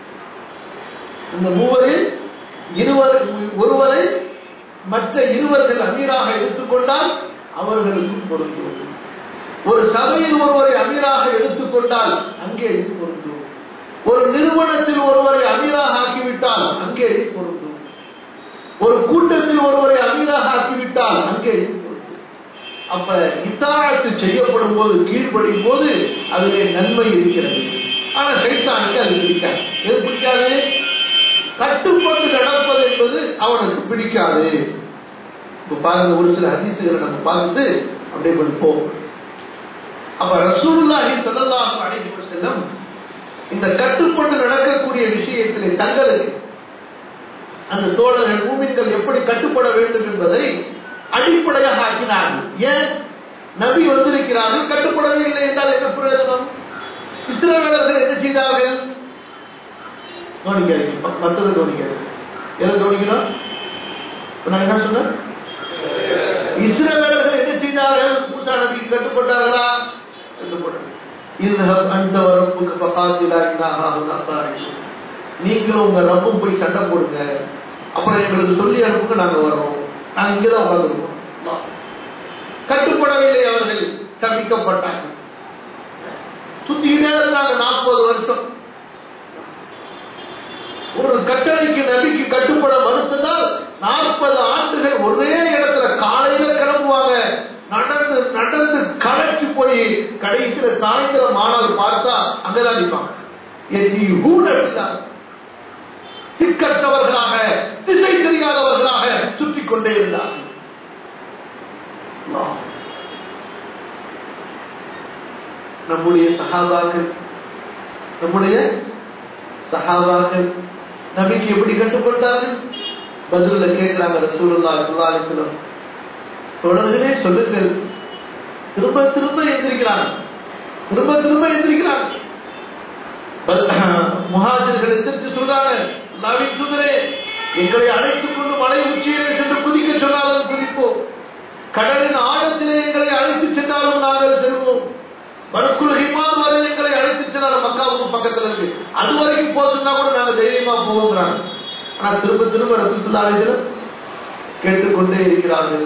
அந்த மூவரில் இருவர் ஒருவரை மற்ற இருவர்கள் அமீராக எடுத்துக்கொண்டால் அவர்களுக்கும் பொருந்தும் ஒரு சபையில் ஒருவரை அமீராக எடுத்துக்கொண்டால் அங்கே எழுதி பொருந்தும் ஒரு நிறுவனத்தில் ஒருவரை அமீராக ஆக்கிவிட்டால் அங்கே எழுதி பொருந்தும் ஒரு கூட்டத்தில் ஒருவரை அமீராக ஆக்கிவிட்டால் அங்கே எழுதி பொருந்தும் அப்ப இத்தாழத்து செய்யப்படும் போது கீழ்ப்படியும் போது அதிலே நன்மை இருக்கிறது ஆனா சைத்தானுக்கு அது பிடிக்காது எது பிடிக்காது கட்டுப்பட்டு நடப்பது என்பது அவனுக்கு பிடிக்காது இப்ப பாருங்க ஒரு சில ஹதீசுகளை நம்ம பார்த்துட்டு அப்படியே கொஞ்சம் போவோம் அப்ப ரசூலுல்லாஹி ஸல்லல்லாஹு அலைஹி வஸல்லம் இந்த கட்டுப்பட்டு நடக்கக்கூடிய விஷயத்திலே தங்களுக்கு அந்த தோழர்கள் மூமின்கள் எப்படி கட்டுப்பட வேண்டும் என்பதை அடிப்படையாக ஆக்கினார்கள் ஏன் நபி வந்திருக்கிறார்கள் கட்டுப்படவே இல்லை என்றால் என்ன பிரயோஜனம் இஸ்ரவேலர்கள் என்ன செய்தார்கள் கவனிக்காதீங்க மற்றதை கவனிக்காதீங்க எதை கவனிக்கணும் நான் என்ன சொன்னேன் இஸ்ரவேலர்கள் என்ன செய்தார்கள் மூசா நபிக்கு கட்டுப்பட்டார்களா கட்டுப்பட்டார்கள் இதுஹப் அந்த வரப்புக்கு பக்காத்திலா இன்னாஹா நீங்களும் உங்க ரப்பும் போய் சண்டை போடுங்க அப்புறம் எங்களுக்கு சொல்லி அனுப்புங்க நாங்க வர்றோம் நாங்க இங்கதான் உட்காந்துருக்கோம் கட்டுப்படவில்லை அவர்கள் சபிக்கப்பட்டாங்க சுத்திக்கிட்டே இருந்தாங்க நாற்பது வருஷம் ஒரு கட்டளைக்கு நபிக்கு கட்டுப்பட மறுத்ததால் நாற்பது ஆண்டுகள் ஒரே இடத்துல காலையில கிளம்புவாங்க நடந்து நடந்து களைச்சு போய் கடைசியில சாயந்தரம் ஆனால் பார்த்தா அங்கதான் நிற்பாங்க திக்கற்றவர்களாக திசை தெரியாதவர்களாக சுற்றி கொண்டே இருந்தார்கள் நம்முடைய சகாபாக்கள் நம்முடைய சகாபாக்கள் நபிக்கு எப்படி கட்டுப்பட்டார்கள் பதில கேட்கிறாங்க ரசூலுல்லா அலிஸ்லம் தொடர்களே சொல்லுங்கள் திரும்ப திரும்ப எந்திரிக்கிறாங்க திரும்ப திரும்ப எந்திரிக்கிறாங்க முகாஜர்கள் எந்திரிச்சு சொல்றாங்க நவின் சுதரே எங்களை அழைத்துக் கொண்டு மலை உச்சியிலே சென்று குதிக்க சொன்னாலும் குதிப்போம் கடலின் ஆழத்திலே எங்களை அழைத்து சென்றாலும் நாங்கள் செல்வோம் மறுக்குள் ஹிமான் வரை எங்களை அழைத்து சென்றாலும் மக்காவுக்கு பக்கத்துல இருக்கு அது வரைக்கும் போச்சுன்னா கூட நாங்க தைரியமா போவோங்கிறாங்க ஆனா திரும்ப திரும்ப ரசூலுல்லாஹிடம் கேட்டுக்கொண்டே இருக்கிறார்கள்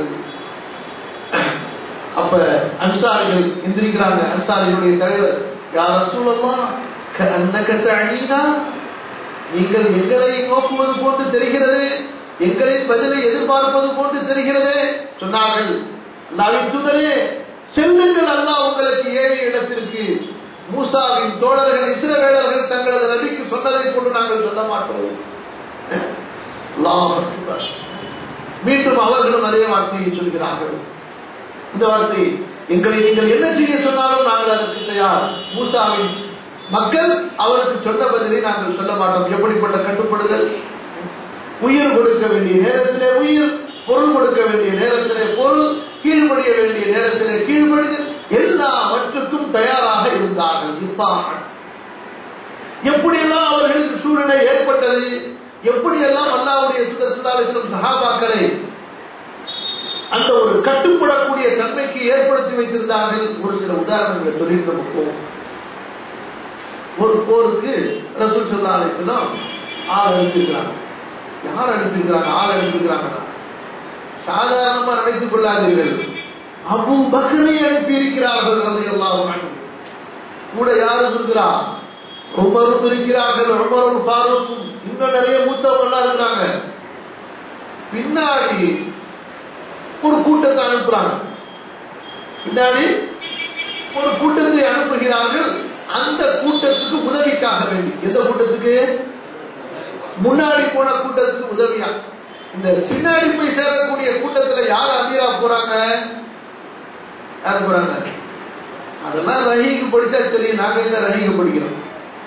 அப்ப அன்சாரிகள் எந்திரிக்கிறாங்க அன்சாரிகளுடைய தலைவர் யார் ரசூலல்லாஹ் கஅன்னக தஅனீனா நீங்கள் எங்களை நோக்குவது போன்று தெரிகிறது எங்களின் பதிலை எதிர்பார்ப்பது போன்று தெரிகிறது சொன்னார்கள் அல்லாவின் தூதரே செல்லுங்கள் அல்லாஹ் உங்களுக்கு ஏறிய இடத்திற்கு மூசாவின் தோழர்கள் இஸ்ரவேலர்கள் தங்களது நபிக்கு சொன்னதை கொண்டு நாங்கள் சொல்ல மாட்டோம் அல்லாஹ் அக்பர். மீண்டும் அவர்களும் அதே வார்த்தையை சொல்கிறார்கள் இந்த வார்த்தை எங்களை நீங்கள் என்ன செய்ய சொன்னாலும் நாங்கள் அதற்கு தயார் மூசாவின் மக்கள் அவருக்கு சொன்ன பதிலை நாங்கள் சொல்ல மாட்டோம் எப்படிப்பட்ட கட்டுப்படுதல் உயிர் கொடுக்க வேண்டிய நேரத்திலே உயிர் பொருள் கொடுக்க வேண்டிய நேரத்திலே பொருள் கீழ்ப்படிய வேண்டிய நேரத்திலே கீழ்ப்படிதல் எல்லாவற்றுக்கும் தயாராக இருந்தார்கள் இப்பாக எப்படியெல்லாம் அவர்களுக்கு சூழ்நிலை ஏற்பட்டது எப்படியெல்லாம் அல்லாவுடைய சுதர்சலாலும் சகாபாக்களை அந்த ஒரு கட்டுப்படக்கூடிய தன்மைக்கு ஏற்படுத்தி வைத்திருந்தார்கள் ஒரு சில உதாரணங்களை சொல்லிட்டு நம்ம போவோம் ஒரு போருக்கு ரசூல் சல்லா அலிஸ்லாம் ஆள் அனுப்பியிருக்கிறாங்க யார் அனுப்பியிருக்கிறாங்க ஆள் அனுப்பியிருக்கிறாங்கன்னா சாதாரணமா நினைத்துக் கொள்ளாதீர்கள் அபு பக்கரை அனுப்பியிருக்கிறார்கள் எல்லாம் கூட யாரும் இருக்கிறா உமரும் இருக்கிறார்கள் உமரும் ஃபாரூக்கும் இன்னும் நிறைய மூத்தவங்கள்லாம் இருக்கிறாங்க பின்னாடி ஒரு கூட்டத்தை அனுப்புறாங்க பின்னாடி ஒரு கூட்டத்தை அனுப்புகிறார்கள் அந்த கூட்டத்துக்கு உதவிக்காக வேண்டி எந்த கூட்டத்துக்கு முன்னாடி போன கூட்டத்துக்கு உதவியா இந்த பின்னாடி போய் சேரக்கூடிய கூட்டத்துல யார் அமீரா போறாங்க யார் போறாங்க அதெல்லாம் ரஹீக்கு படிச்சா தெரியும் நாங்க எங்க ரஹீக்கு படிக்கிறோம்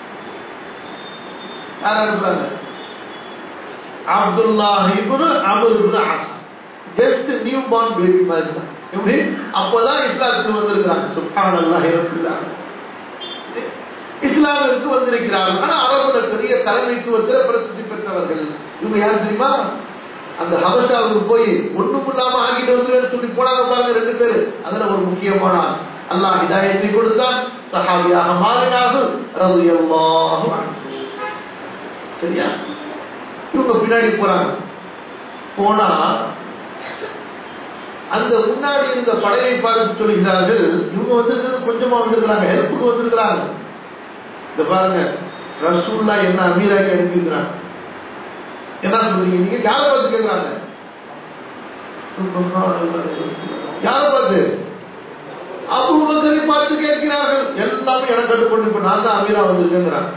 யார் அனுப்புறாங்க Abdullah ibn Amr ibn As just new born baby மாதிரி தான் எப்படி அப்பதான் இஸ்லாத்துக்கு வந்திருக்கிறாங்க சுப்ஹான் அல்லாஹ் இருக்கிறாங்க இஸ்லாமிற்கு வந்திருக்கிறார்கள் ஆனா அரபுல பெரிய தலைமைத்துவத்தில் பிரசித்தி பெற்றவர்கள் இவங்க யார் தெரியுமா அந்த ஹபஷாவுக்கு போய் ஒண்ணும் இல்லாம ஆகிட்டு வந்து சொல்லி போனாங்க பாருங்க ரெண்டு பேரு அதுல ஒரு முக்கியமான ஆள். அல்லாஹ் ஹிதாயத்தை கொடுத்தான் சஹாபியாக மாறினார்கள் ரலியல்லாஹு அன்ஹு சரியா இவங்க பின்னாடி போறாங்க போனா அந்த முன்னாடி இருந்த படையை பார்த்து சொல்கிறார்கள் இவங்க வந்திருக்கிறது கொஞ்சமா வந்திருக்கிறாங்க ஹெல்ப்புக்கு வந்திருக்கிறாங்க இந்த பாருங்க ரசூல்லா என்ன அமீராக்கி அனுப்பியிருக்கிறாங்க என்ன சொல்றீங்க நீங்க யாரை பார்த்து கேட்கிறாங்க யாரை பார்த்து அபுபக்கரை பார்த்து கேட்கிறார்கள் எல்லாமே எனக்கு கட்டுப்பட்டு இப்ப நான் தான் அமீரா வந்திருக்கேங்கிறாங்க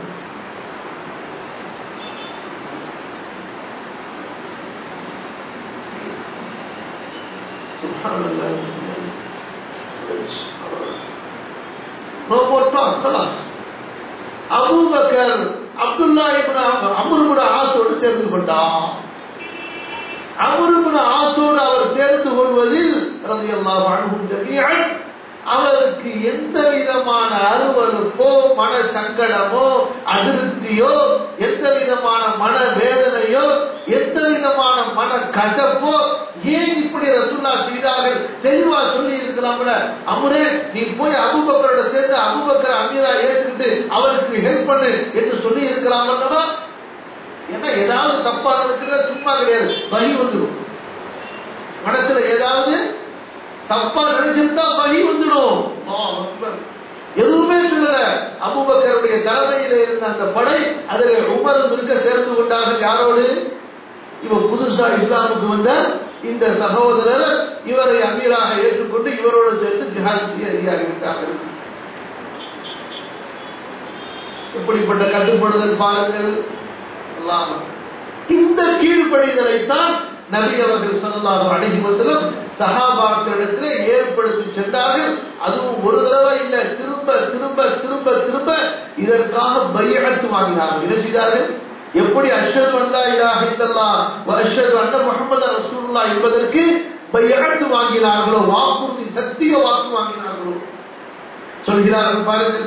No more talk, خلاص. Abu Bakr Abdullah ibn Amr ibn ஆசோடு சேர்ந்து கொண்டார் அமர் இப்னு ஆசோடு அவர் சேர்ந்து கொள்வதில் ரலியல்லாஹு அன்ஹும் ஜமீஅன் அவருக்கு எந்த விதமான அருவருப்போ மன சங்கடமோ அதிருப்தியோ எந்த விதமான மன வேதனையோ எந்த விதமான மன கசப்போ ஏன் இப்படி ரசுல்லா செய்தார்கள் தெளிவா சொல்லி இருக்கலாம்ல அமுரே நீ போய் அபுபக்கரோட சேர்ந்து அபுபக்கர் அமீரா ஏற்றுக்கிட்டு அவருக்கு ஹெல்ப் பண்ணு என்று சொல்லி இருக்கலாம் அல்லவா ஏன்னா ஏதாவது தப்பா நடக்குறது சும்மா கிடையாது வழி வந்துடும் மனசுல ஏதாவது தப்பா நினைச்சிருந்தா வழி வந்துடும் அல்லாஹ் அக்பர். எதுவுமே சொல்லல அபுபக்கருடைய தலைமையில இருந்த அந்த படை அதில் உமரும் இருக்க சேர்ந்து கொண்டார்கள் யாரோடு இவர் புதுசா இஸ்லாமுக்கு வந்த இந்த சகோதரர் இவரை அமீராக ஏற்றுக்கொண்டு இவரோடு சேர்ந்து ஜிஹாத் ரெடியாகிவிட்டார்கள் எப்படிப்பட்ட கட்டுப்படுதல் பாருங்கள் அல்லாஹ் இந்த கீழ்ப்படிதலைத்தான் நபி அவர்கள் சொல்லலாம் அணுகுவதிலும் சகாபாக்களிடத்திலே ஏற்படுத்தி சென்றார்கள் அதுவும் ஒரு தடவை இல்ல திரும்ப திரும்ப திரும்ப திரும்ப இதற்காக பையத்து வாங்கினார்கள் என்ன செய்தார்கள் எப்படி அஷ்ஹது அல்லா இலாஹ இல்லல்லாஹ் வ அஷ்ஹது அன்ன முஹம்மது ரசூலுல்லாஹ் என்பதற்கு பையத்து வாங்கினார்களோ வாக்குறுதி சத்திய வாக்கு வாங்கினார்களோ சொல்கிறார்கள் பாருங்கள்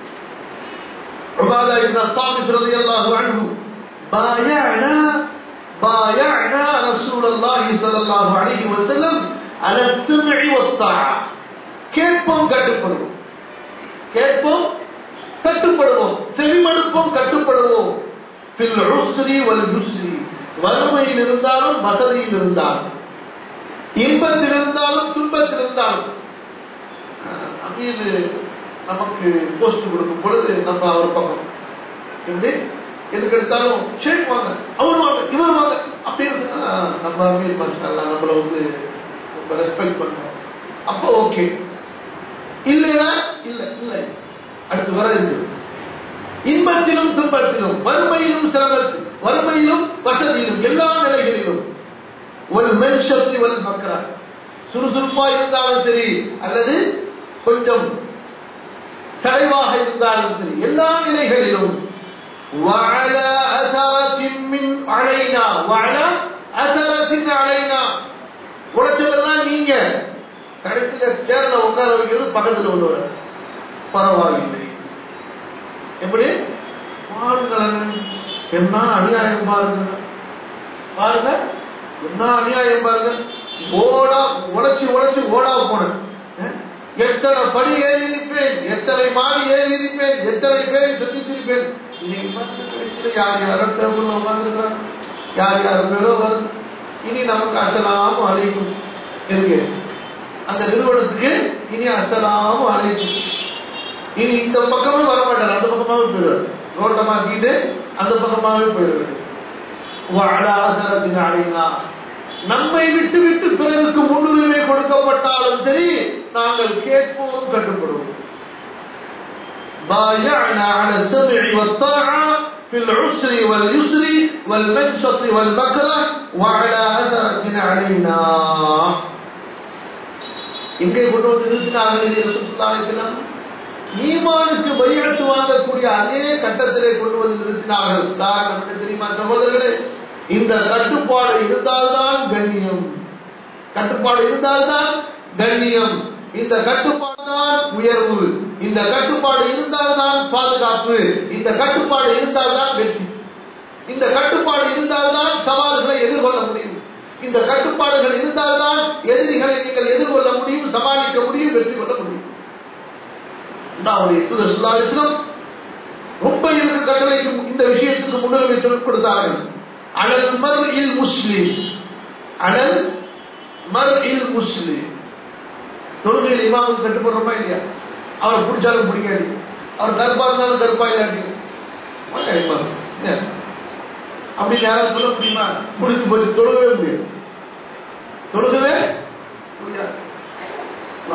عبادة بن الصامت رضي الله عنه بايعنا بايعنا رسول الله صلى الله عليه وسلم على السمع والطاعة கேட்போம் கட்டுப்படுவோம் கேட்போம் கட்டுப்படுவோம் செவிமடுப்போம் கட்டுப்படுவோம் பில் உஸ்ரி வல் யுஸ்ரி வறுமையில் இருந்தாலும் வசதியில் இருந்தாலும் இன்பத்தில் இருந்தாலும் துன்பத்தில் இருந்தாலும் அஹ், அமீர் நமக்கு போஸ்ட் கொடுக்கும் பொழுது நம்ம அவர் பக்கம் எப்படி எதுக்கு எடுத்தாலும் ஷேக் வாங்க அவர் வாங்க இவர் வாங்க அப்படின்னு சொன்னா நம்ம அமீர் மாஸ்டர் நம்மள வந்து ரொம்ப ரெஸ்பெக்ட் பண்றோம் அப்போ ஓகே இல்லைன்னா இல்ல இல்லை அடுத்து வர இருக்கு இன்பத்திலும் துன்பத்திலும் வறுமையிலும் சிரமத்தில் வறுமையிலும் வசதியிலும் எல்லா நிலைகளிலும் ஒரு மென்ஷத்தி ஒரு மக்கரா சுறுசுறுப்பா இருந்தாலும் சரி அல்லது கொஞ்சம் சடைவாக இருந்தாலும் சரி எல்லா நிலைகளிலும் وعلى أثرة من علينا وعلى أثرة علينا உழைச்சதெல்லாம் நீங்க கடைசியில சேர்ல உட்கார வைக்கிறது பக்கத்துல உள்ளவர் பரவாயில்லை எப்படி பாருங்களேன் என்ன அநியாயம் பாருங்க பாருங்க என்ன அநியாயம் பாருங்க ஓடா உழைச்சி உழைச்சி ஓடா போனேன் அஹ்? எத்தனை படி ஏறி இருப்பேன் எத்தனை மாடி ஏறி இருப்பேன் எத்தனை பேரை சந்திச்சிருப்பேன் இன்னைக்கு பார்த்து கடைசியில யார் யாரோ டேபிள் உட்காந்துருக்காங்க யார் யார் பேரோ வருது இனி நமக்கு அசலாம் அழைக்கும் இருக்கு அந்த நிறுவனத்துக்கு இனி அசலாம் அழைக்கும் இனி இந்த பக்கமே வர மாட்டார் அந்த பக்கமாவே போயிடுவார் ரோட்டை மாத்திட்டு அந்த பக்கமாவே போயிடுவார் வாழாசனத்தின் அடைனா நம்மை விட்டு விட்டு பிறருக்கு முன்னுரிமை கொடுக்கப்பட்டாலும் சரி நாங்கள் கேட்போம் கட்டுப்படுவோம் بايعنا على السمع والطاعة في العسر واليسر والمنشط والمكره وعلى أثرة علينا எங்கே கொண்டு வந்து நிறுத்தினார்கள் இது ரசூலுல்லாஹி அலைஹி வஸல்லம் ஈமானுக்கு பையத்து வாங்கக்கூடிய அதே கட்டத்திலே கொண்டு வந்து நிறுத்தினார்கள் காரணம் என்ன தெரியுமா சகோதரர்களே இந்த கட்டுப்பாடு இருந்தால்தான் கண்ணியம் கட்டுப்பாடு இருந்தால்தான் கண்ணியம் இந்த கட்டுப்பாடு தான் உயர்வு இந்த கட்டுப்பாடு இருந்தால்தான் பாதுகாப்பு இந்த கட்டுப்பாடு இருந்தால்தான் வெற்றி இந்த கட்டுப்பாடு இருந்தால்தான் சவால்களை எதிர்கொள்ள முடியும் இந்த கட்டுப்பாடுகள் இருந்தால்தான் எதிரிகளை நீங்கள் எதிர்கொள்ள முடியும் சமாளிக்க முடியும் வெற்றி கொள்ள முடியும் அல்லாஹ்வுடைய தூதர் ஸல்லல்லாஹு அலைஹி வஸல்லம் ரொம்ப இதுக்கு கட்டளைக்கு இந்த விஷயத்துக்கு முன்னுரிமை சொல்லிக் கொடுத்தார்கள் அனல் மர்இல் முஸ்லிம் அனல் மர்இல் முஸ்லிம் தொழுகையில் இமாமுக்கு கட்டுப்படுறோமா இல்லையா அவரை பிடிச்சாலும் பிடிக்காது அவர் கருப்பா இருந்தாலும் கருப்பா இல்லாட்டி வாங்க இமாம். என்ன? அப்படின்னு யாராவது சொல்ல முடியுமா முடிச்சு போச்சு தொழுகவே முடியாது தொழுகவே முடியாது வா.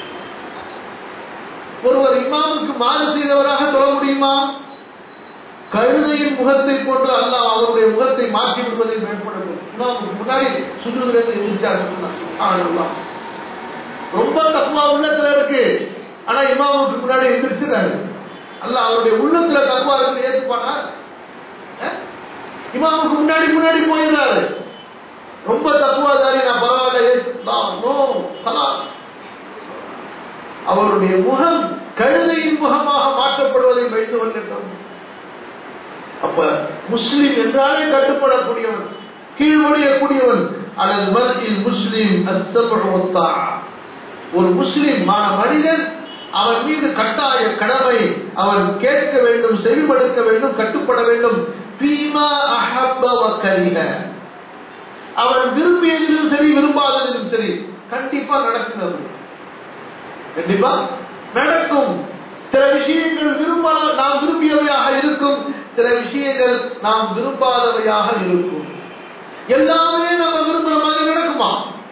ஒருவர் இமாமுக்கு மாறு செய்தவராக தொழ முடியுமா கழுதையின் முகத்தை போன்று அல்லாஹ் அவருடைய முகத்தை மாற்றி விடுவதை பயன்படணும் இமாமுக்கு முன்னாடி சுஜூதிலிருந்து எந்திரிச்சாங்க ரொம்ப தப்புவா உள்ளத்துல இருக்கு ஆனா இமாமுக்கு முன்னாடி எந்திரிச்சுறாரு அல்லாஹ் அவருடைய உள்ளத்துல தப்புவா இருக்கு ஏற்றுப்பானா அஹ்? இமாமுக்கு முன்னாடி முன்னாடி போயிடுறாரு ரொம்ப தப்புவாதாரி நான் பரவாயில்ல ஏற்றுக்கலாம் நோ கலாம் அவருடைய முகம் கழுதையின் முகமாக மாற்றப்படுவதை வைத்து கொண்டிருக்கிறோம் அப்ப முஸ்லிம் என்றாலே கட்டுப்படக்கூடியவன் கீழ்மொழியக்கூடியவன் அல்லது மருத்தில் முஸ்லிம் அஸ்தபடுவத்தா ஒரு முஸ்லிம் மான மனிதன் அவன் மீது கட்டாய கடமை அவன் கேட்க வேண்டும் செவிமடுக்க வேண்டும் கட்டுப்பட வேண்டும் பீமா அஹப்ப வக்கரிக அவன் விரும்பியதிலும் சரி விரும்பாததிலும் சரி கண்டிப்பா நடக்கிறது கண்டிப்பா நடக்கும் சில விஷயங்கள் விரும்பாத நாம் விரும்பியவையாக இருக்கும் சில விஷயங்கள் நாம் விரும்பாதவையாக இருக்கும் எல்லாமே நம்ம விரும்புற மாதிரி நடக்குமா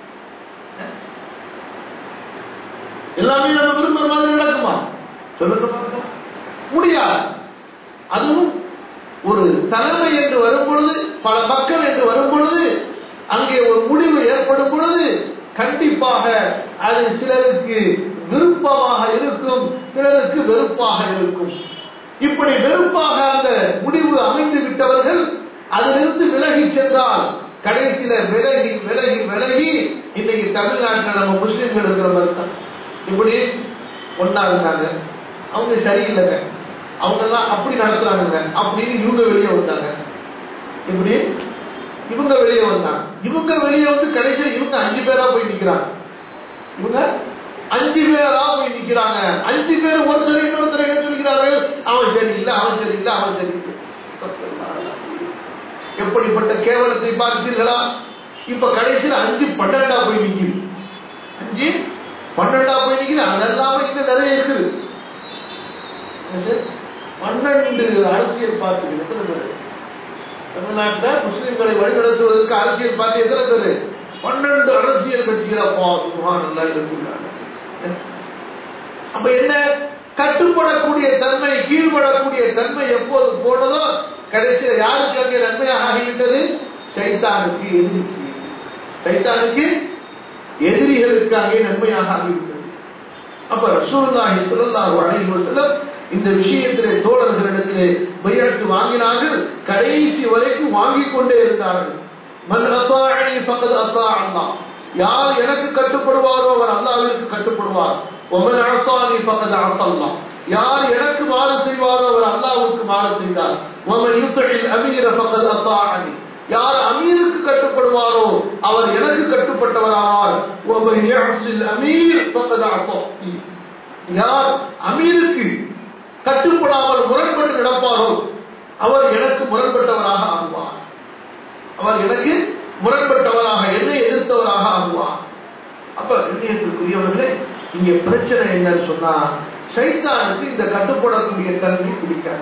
எல்லாமே நம்ம விரும்புற மாதிரி நடக்குமா சொல்லுங்க பார்க்கலாம் முடியாது அதுவும் ஒரு தலைமை என்று வரும் பொழுது பல மக்கள் என்று வரும் பொழுது அங்கே ஒரு முடிவு ஏற்படும் பொழுது கண்டிப்பாக அது சிலருக்கு விருப்பமாக இருக்கும் சிலருக்கு வெறுப்பாக இருக்கும் இப்படி வெறுப்பாக அந்த முடிவு அமைந்து விட்டவர்கள் அதிலிருந்து விலகி சென்றால் கடைசியில விலகி விலகி விலகி இன்னைக்கு தமிழ்நாட்டில் நம்ம முஸ்லிம்கள் இருக்கிற மாதிரி தான் இப்படி ஒன்னா இருந்தாங்க அவங்க சரியில்லைங்க அவங்க எல்லாம் அப்படி நடத்துறாங்க அப்படின்னு இவங்க வெளியே வந்தாங்க இப்படி இவங்க வெளியே வந்தாங்க இவங்க வெளியே வந்து கடைசியில் இவங்க அஞ்சு பேரா போய் நிக்கிறாங்க இவங்க அஞ்சு பேரா போய் நிக்கிறாங்க அஞ்சு பேர் ஒருத்தர் இன்னொருத்தர் என்ன சொல்கிறார்கள் அவன் சரியில்லை அவன் சரியில்லை அவன் சரியில்லை எப்படிப்பட்ட கேவலத்தை பார்த்தீர்களா இப்ப கடைசியில் அஞ்சு பன்னெண்டா போய் நிக்குது அஞ்சு பன்னெண்டா போய் நிக்குது அதெல்லாம இன்னும் நிறைய இருக்குது பன்னெண்டு அரசியல் பார்ட்டிகள் எத்தனை பேர் தமிழ்நாட்டில் முஸ்லிம்களை வழிநடத்துவதற்கு அரசியல் பார்ட்டி எத்தனை பேர் பன்னெண்டு அரசியல் கட்சிகளப்பா சுகான் நல்லா இருக்குள்ளாங்க அப்ப என்ன கட்டுப்படக்கூடிய தன்மை கீழ்படக்கூடிய தன்மை எப்போது போனதோ கடைசியில் யாருக்கு அங்கே நன்மையாக ஆகிவிட்டது சைத்தானுக்கு எதிரிக்கு சைத்தானுக்கு எதிரிகளுக்கு அங்கே நன்மையாக ஆகிவிட்டது அப்ப ரசூலுல்லாஹி ஸல்லல்லாஹு அலைஹி வஸல்லம் இந்த விஷயத்திலே தோழர்களிடத்திலே பையத்து வாங்கினார்கள் கடைசி வரைக்கும் வாங்கிக் கொண்டே இருந்தார்கள் மன் அத்தாஅனி ஃபக்கத் அத்தா அல்லாஹ் யார் எனக்கு கட்டுப்படுவாரோ அவர் அல்லாஹ்விற்கு கட்டுப்படுவார் ஒமன் அசானி ஃபக்கத் அசல்லா யார் எனக்கு மாறு செய்வாரோ அவர் அல்லாஹ்வுக்கு மாறு செய்தார் ஒமன் யுத்தஇல் அமீர ஃபக்கத் அத்தாஅனி யார் அமீருக்கு கட்டுப்படுவாரோ அவர் எனக்கு கட்டுப்பட்டவராவார் ஒமன் யஹ்சில் அமீர் ஃபக்கத் அஸா யார் அமீருக்கு கட்டுப்படாமல் முரண்பட்டு நடப்பாரோ அவர் எனக்கு முரண்பட்டவராக ஆகுவார் அவர் எனக்கு முரண்பட்டவராக என்னை எதிர்த்தவராக ஆகுவார் அப்ப கண்ணியத்திற்குரியவர்களே இங்க பிரச்சனை என்னன்னு சொன்னா சைத்தானுக்கு இந்த கட்டுப்படக்கூடிய தன்மை பிடிக்காது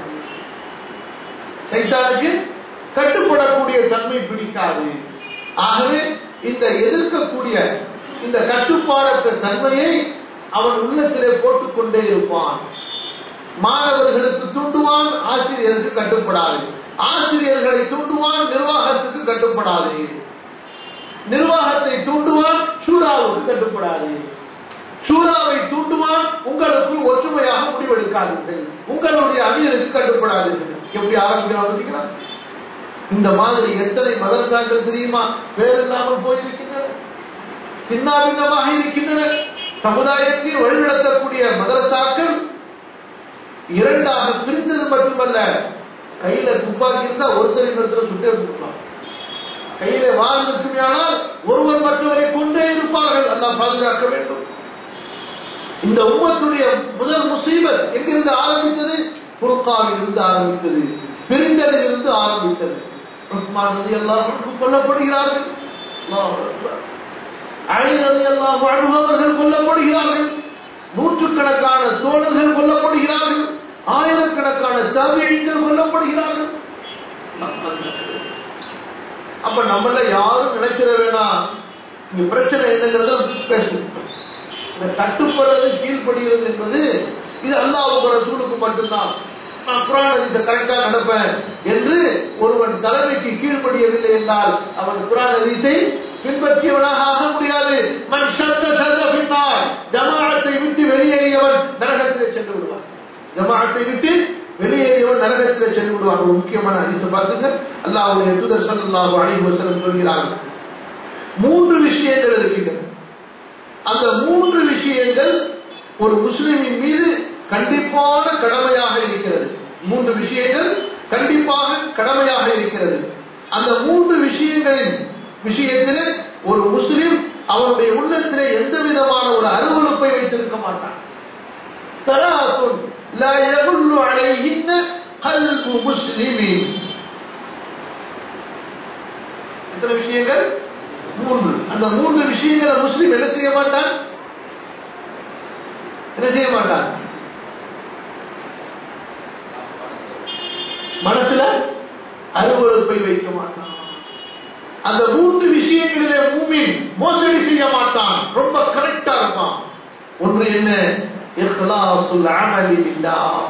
சைத்தானுக்கு கட்டுப்படக்கூடிய தன்மை பிடிக்காது ஆகவே இந்த எதிர்க்கக்கூடிய இந்த கட்டுப்பாடற்ற தன்மையை அவன் உள்ளத்திலே போட்டுக்கொண்டே இருப்பான் மாணவர்களுக்கு தூண்டுவான் ஆசிரியருக்கு கட்டுப்படாது ஆசிரியர்களை தூண்டுவான் நிர்வாகத்துக்கு கட்டுப்படாது நிர்வாகத்தை தூண்டுவான் சூறாவுக்கு கட்டுப்படாது சூறாவை தூண்டுவான் உங்களுக்குள் ஒற்றுமையாக முடிவெடுக்காதீர்கள் உங்களுடைய அமீருக்கு கட்டுப்படாதீர்கள் எப்படி ஆரம்பிக்கிறான் பார்த்தீங்களா இந்த மாதிரி எத்தனை மதரசாக்கள் தெரியுமா பேர் இல்லாமல் போயிருக்கின்றன சின்னாபின்னமாக இருக்கின்றன சமுதாயத்தில் வழிநடத்தக்கூடிய மதரசாக்கள் இரண்டாக பிரிந்தது மட்டுமல்ல கையில துப்பாக்கி இருந்தா ஒருத்தர் இன்னொருத்தர் சுட்டு எடுத்துக்கலாம் கையில வாழ் இருக்குமையானால் ஒருவர் மற்றவரை கொண்டே இருப்பார்கள் அதான் பாதுகாக்க வேண்டும் இந்த உம்மத்துடைய முதல் முசீபத் எங்கிருந்து ஆரம்பித்தது புருக்காவில் இருந்து ஆரம்பித்தது பிரிந்ததில் இருந்து ஆரம்பித்தது உஸ்மான் ரதி அல்லாஹ் கொல்லப்படுகிறார்கள் அலி ரதி அல்லாஹ் அவர்கள் கொல்லப்படுகிறார்கள் நூற்றுக்கணக்கான தோழர்கள் கொல்லப்படுகிறார்கள் ஆயிரக்கணக்கான தவிழிகள் கொல்லப்படுகிறார்கள் அப்ப நம்மள யாரும் நினைச்சிட வேணாம் இங்க பிரச்சனை என்னங்கிறத பேசணும் இந்த கட்டுப்படுறது கீழ்படுகிறது என்பது இது அல்லாஹ் ரசூலுக்கு மட்டும்தான் நான் குரான் அதிச கரெக்டா நடப்பேன் என்று ஒருவன் தலைமைக்கு கீழ்ப்படியவில்லை என்றால் அவன் குரான் அதிசை பின்பற்றியவனாக ஆக முடியாது மண் சத்த சத்த பின்னால் ஜமாஅத்தை விட்டு வெளியேறியவன் நரகத்திலே சென்று விடுவான் ஜமாஅத்தை விட்டு வெளியேறியவன் நரகத்திலே சென்று விடுவான் ஒரு முக்கியமான அதிசை பார்த்துங்க அல்லாஹ்வுடைய தூதர் ஸல்லல்லாஹு அலைஹி வஸல்லம் சொல்கிறார்கள் மூன்று விஷயங்கள் இருக்கின்றன அந்த மூன்று விஷயங்கள் ஒரு முஸ்லிமின் மீது கண்டிப்பான கடமையாக இருக்கிறது மூன்று விஷயங்கள் கண்டிப்பாக கடமையாக இருக்கிறது அந்த மூன்று விஷயங்களின் விஷயத்திலே ஒரு முஸ்லிம் அவனுடைய உள்ளத்திலே எந்த விதமான ஒரு அருவறுப்பை வைத்திருக்க மாட்டான் தராசுன் லா யகுல்லு அலைஹின்ன கல்பு முஸ்லிமின் எத்தனை விஷயங்கள் மூன்று அந்த மூன்று விஷயங்களை முஸ்லிம் என்ன செய்ய மாட்டான் என்ன செய்ய மாட்டான் மனசுல அருவறுப்பை வைக்க மாட்டான் அந்த மூன்று விஷயங்களிலே மூமின் மோசடி செய்ய மாட்டான் ரொம்ப கரெக்டா இருப்பான் ஒன்று என்ன இஹ்லாசுல் அமலி பில்லாஹ்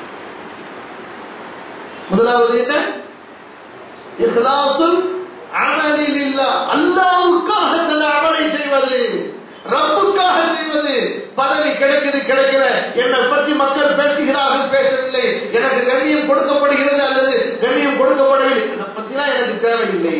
முதலாவது என்ன இஹ்லாசுல் அமலி பில்லாஹ் அல்லாஹ்வுக்காக தன் அமலை செய்வது ரப்புக்காக செய்வது பதவி கிடைக்குது கிடைக்கல என்னை பற்றி மக்கள் பேசுகிறார்கள் பேசவில்லை எனக்கு கண்ணியம் கொடுக்கப்படுகிறது அல்லது கண்ணியம் கொடுக்கப்படவில்லை இதை பத்திலாம் எனக்கு தேவையில்லை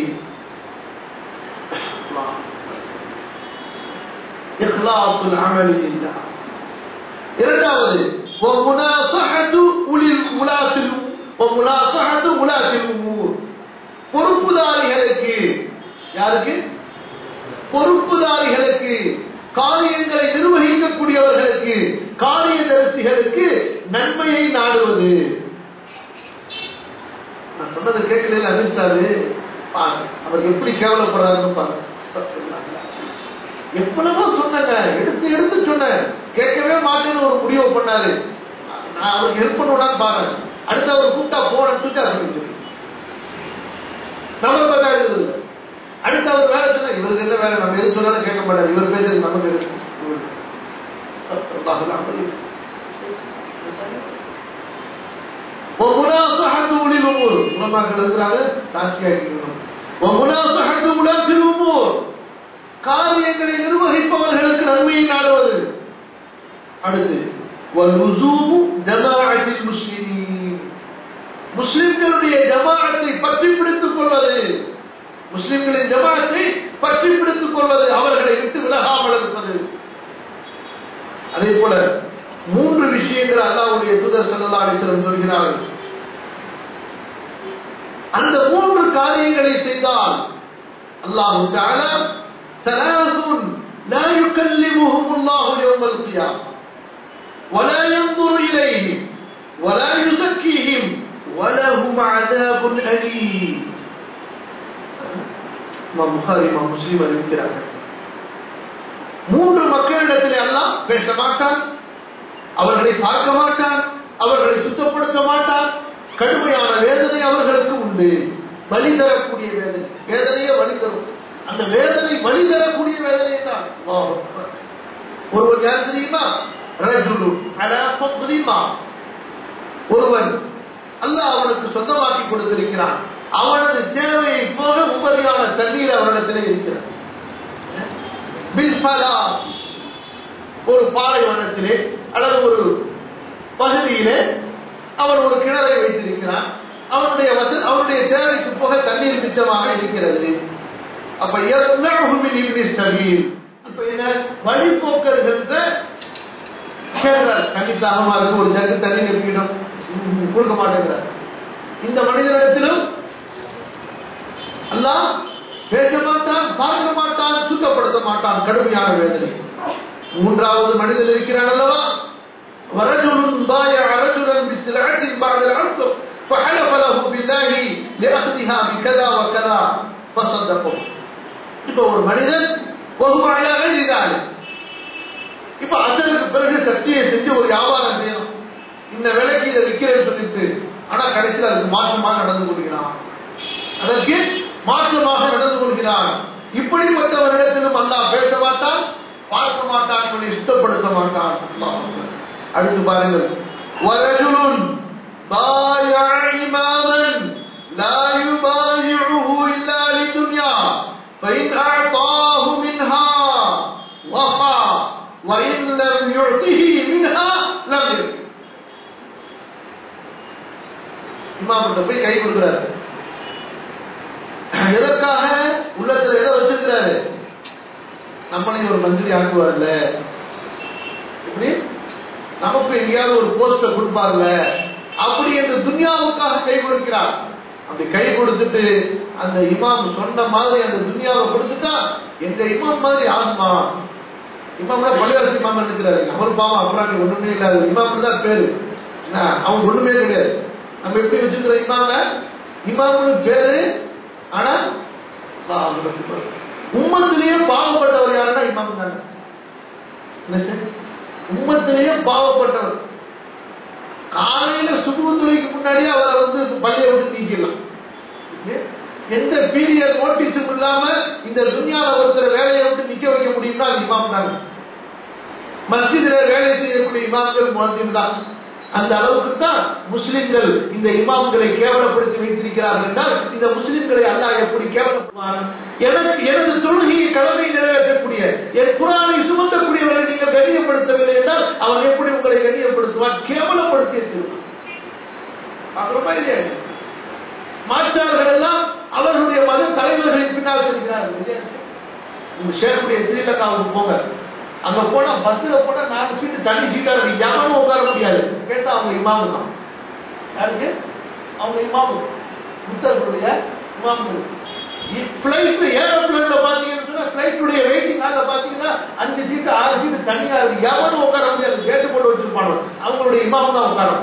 இஹ்லாசுல் அமலி பில்லாஹ் இரண்டாவது ومناصحة أولي الولاة ومناصحة ولاة الأمور பொறுப்புதாரிகளுக்கு யாருக்கு பொறுப்புதாரிகளுக்கு காரியங்களை நிர்வகிக்கக்கூடியவர்களுக்கு காரியதரிசிகளுக்கு நன்மையை நாடுவது நான் சொன்னதை கேட்கல அமித்ஷாரு பாருங்க அவர் எப்படி கேவலப்படுறாருன்னு பாருங்க எவ்வளவோ சொன்னங்க எடுத்து எடுத்து சொன்னேன் கேட்கவே மாட்டேன்னு ஒரு முடிவு பண்ணாரு நான் அவருக்கு ஹெல்ப் பண்ணுவான்னு பாருங்க அடுத்து அவர் கூப்பிட்டா போன சுவிச் ஆஃப் பண்ணி சொல்லி நம்ம பார்த்தா எழுதுது அடுத்து அவர் வேலை சொன்னா இவருக்கு என்ன வேலை நம்ம எது சொன்னாலும் கேட்க மாட்டார் இவர் பேசுறது நமக்கு எது ومناصحة أولي الأمور உலமாக்கள் இருக்கிறாங்க சாட்சியா இருக்கணும் ومناصحة ولاة الأمور காரியங்களை நிர்வகிப்பவர்களுக்கு நன்மையை நாடுவது அடுத்து وَلُزُومُ جَمَاعَةِ الْمُسْلِمِينَ முஸ்லிம்களுடைய ஜமாஅத்தை பற்றி பிடித்துக் கொள்வது முஸ்லிம்களின் ஜமாஅத்தை பற்றி பிடித்துக் கொள்வது அவர்களை விட்டு விலகாமல் இருப்பது அதே போல மூன்று விஷயங்கள் அல்லாவுடைய தூதர் சல்லா அலிஸ்லம் சொல்கிறார்கள் அந்த மூன்று காரியங்களை செய்தால் அல்லாஹு தஆலா ثلاث لا يكلمهم الله يوم القيامة ولا ينظر إليهم ولا يزكيهم ولهم عذاب أليم இமாம் புகாரி இமாம் முஸ்லீம் அறிவிக்கிறார்கள் மூன்று மக்களிடத்திலே அல்லாஹ் பேச மாட்டான் அவர்களை பார்க்க மாட்டான் அவர்களை சுத்தப்படுத்த மாட்டான் கடுமையான வேதனை அவர்களுக்கு உண்டு வழி தரக்கூடிய வேதனை வேதனையே வழி தரும் அந்த வேதனை வழி தரக்கூடிய வேதனை தான் அல்லாஹ் அக்பர். ஒருவன் யார் தெரியுமா ரஜுலு அலா ஃபத்ரிமா ஒருவன் அல்லாஹ் அவனுக்கு சொந்தமாக்கி கொடுத்திருக்கிறான் அவனது தேவையை போக உபரியான தண்ணீர் அவனிடத்திலே இருக்கிறது பில்பலா ஒரு பாலைவனத்திலே அல்லது ஒரு பகுதியிலே அவன் ஒரு கிணறை வைத்திருக்கிறான் அவனுடைய வச அவனுடைய தேவைக்கு போக தண்ணீர் மிச்சமாக இருக்கிறது அப்ப எவ்வளவு இப்படி சபீல் அப்ப என்ன வழிபோக்கர்கள்ட்ட கேட்கிறார் தண்ணி தாகமா இருக்கு ஒரு ஜக்கு தண்ணி நிற்பிடும் கொடுக்க மாட்டேங்கிறார் இந்த மனிதனிடத்திலும் அல்லாஹ் பேச மாட்டான் பார்க்க மாட்டான் சுத்தப்படுத்த மாட்டான் கடுமையான வேதனை மூன்றாவது மனிதன் இருக்கிறான் அல்லவா ورجل بايع رجلا بسلعة بعد العصر فحلف له بالله لأخذها بكذا وكذا فصدقه இப்ப ஒரு மனிதன் பொதுவாக இதால் இப்ப அசலுக்கு பிறகு சக்தியை செஞ்சு ஒரு வியாபாரம் செய்யணும் இந்த விலைக்கு இதை விற்கிறேன்னு சொல்லிட்டு ஆனா கடைசியில் அதுக்கு மாற்றமாக நடந்து கொள்கிறான் அதற்கு மாற்றமாக நடந்து கொள்கிறான் இப்படிப்பட்டவரிடத்திலும் அல்லாஹ் பேச மாட்டான் பார்க்க மாட்டான் சொல்லி சுத்தப்படுத்த மாட்டான் அல்லாஹ் அக்பர். அடுத்து பாருங்கள் ورجل بايع إماما لا يبايعه إلا لدنيا فإن أعطاه منها وفى وإن لم يعطه منها لم يرد இமாம்கிட்ட போய் கை கொடுக்கிறாரு எதற்காக உள்ளத்துல எதை வச்சிருக்கிறாரு நம்மளையும் ஒரு மந்திரி ஆக்குவார்ல எப்படி நமக்கு எங்கேயாவது ஒரு போஸ்டர் கொடுப்பார்ல அப்படி என்று துன்யாவுக்காக கை கொடுக்கிறார் அப்படி கை கொடுத்துட்டு அந்த இமாம் சொன்ன மாதிரி அந்த துன்யாவை கொடுத்துட்டா எங்க இமாம் மாதிரி ஆகுமா இமாம்னா பள்ளிவாசி இமாம் நினைக்கிறாரு அவர் பாவம் அப்புறம் ஒண்ணுமே இல்லாத இமாம் தான் பேரு என்ன அவன் ஒண்ணுமே கிடையாது நம்ம எப்படி வச்சுக்கிற இமாம இமாம்னு பேரு ஆனா அல்லாஹ் அக்பர். உம்மத்திலேயே பாவப்பட்டவர் யாருன்னா இமாம் தானே என்ன சார்? உம்மத்திலேயே பாவப்பட்டவர் காலையில சுபு துறைக்கு முன்னாடியே அவரை வந்து பள்ளியை விட்டு நீக்கிடலாம் எந்த பீரியட் நோட்டீஸும் இல்லாம இந்த துன்யால ஒருத்தர் வேலையை விட்டு நிக்க வைக்க முடியும்னா அது இமாம் தாங்க மஸ்ஜிதில வேலை செய்யக்கூடிய இமாம்கள் முஹத்தின் தான் அந்த அளவுக்கு தான் முஸ்லிம்கள் இந்த இமாம்களை கேவலப்படுத்தி வைத்திருக்கிறார்கள் என்றால் இந்த முஸ்லிம்களை அல்லாஹ் எப்படி கேவலப்படுவார் எனக்கு எனது தொழுகையை கடமை நிறைவேற்றக்கூடிய என் குரானை சுமந்தக்கூடியவர்களை நீங்கள் கண்ணியப்படுத்தவில்லை என்றால் அவன் எப்படி உங்களை கண்ணியப்படுத்துவான் கேவலப்படுத்தி இருக்கிறான் பார்க்கிறோமா இல்லையா மாற்றார்கள் எல்லாம் அவர்களுடைய மத தலைவர்களின் பின்னால் இருக்கிறார்கள் இல்லையா உங்க ஷேருடைய ஸ்ரீலங்காவுக்கு போங்க அங்க போனா பஸ்ல போனா நாலு சீட்டு தனி சீட்டா இருக்கு யாரும் உட்கார முடியாது கேட்டா அவங்க இமாமு தான் யாருக்கு அவங்க இமாமு புத்தர்களுடைய இமாம்கள் பிளைட்ல ஏரோப்ளேன்ல பாத்தீங்கன்னு சொன்னா பிளைட்டுடைய வெயிட்டிங் ஹால்ல பாத்தீங்கன்னா அஞ்சு சீட்டு ஆறு சீட்டு தனியா இருக்கு எவனும் உட்கார முடியாது கேட்டு போட்டு வச்சிருப்பாங்க அவங்களுடைய இமாம் தான் உட்காரும்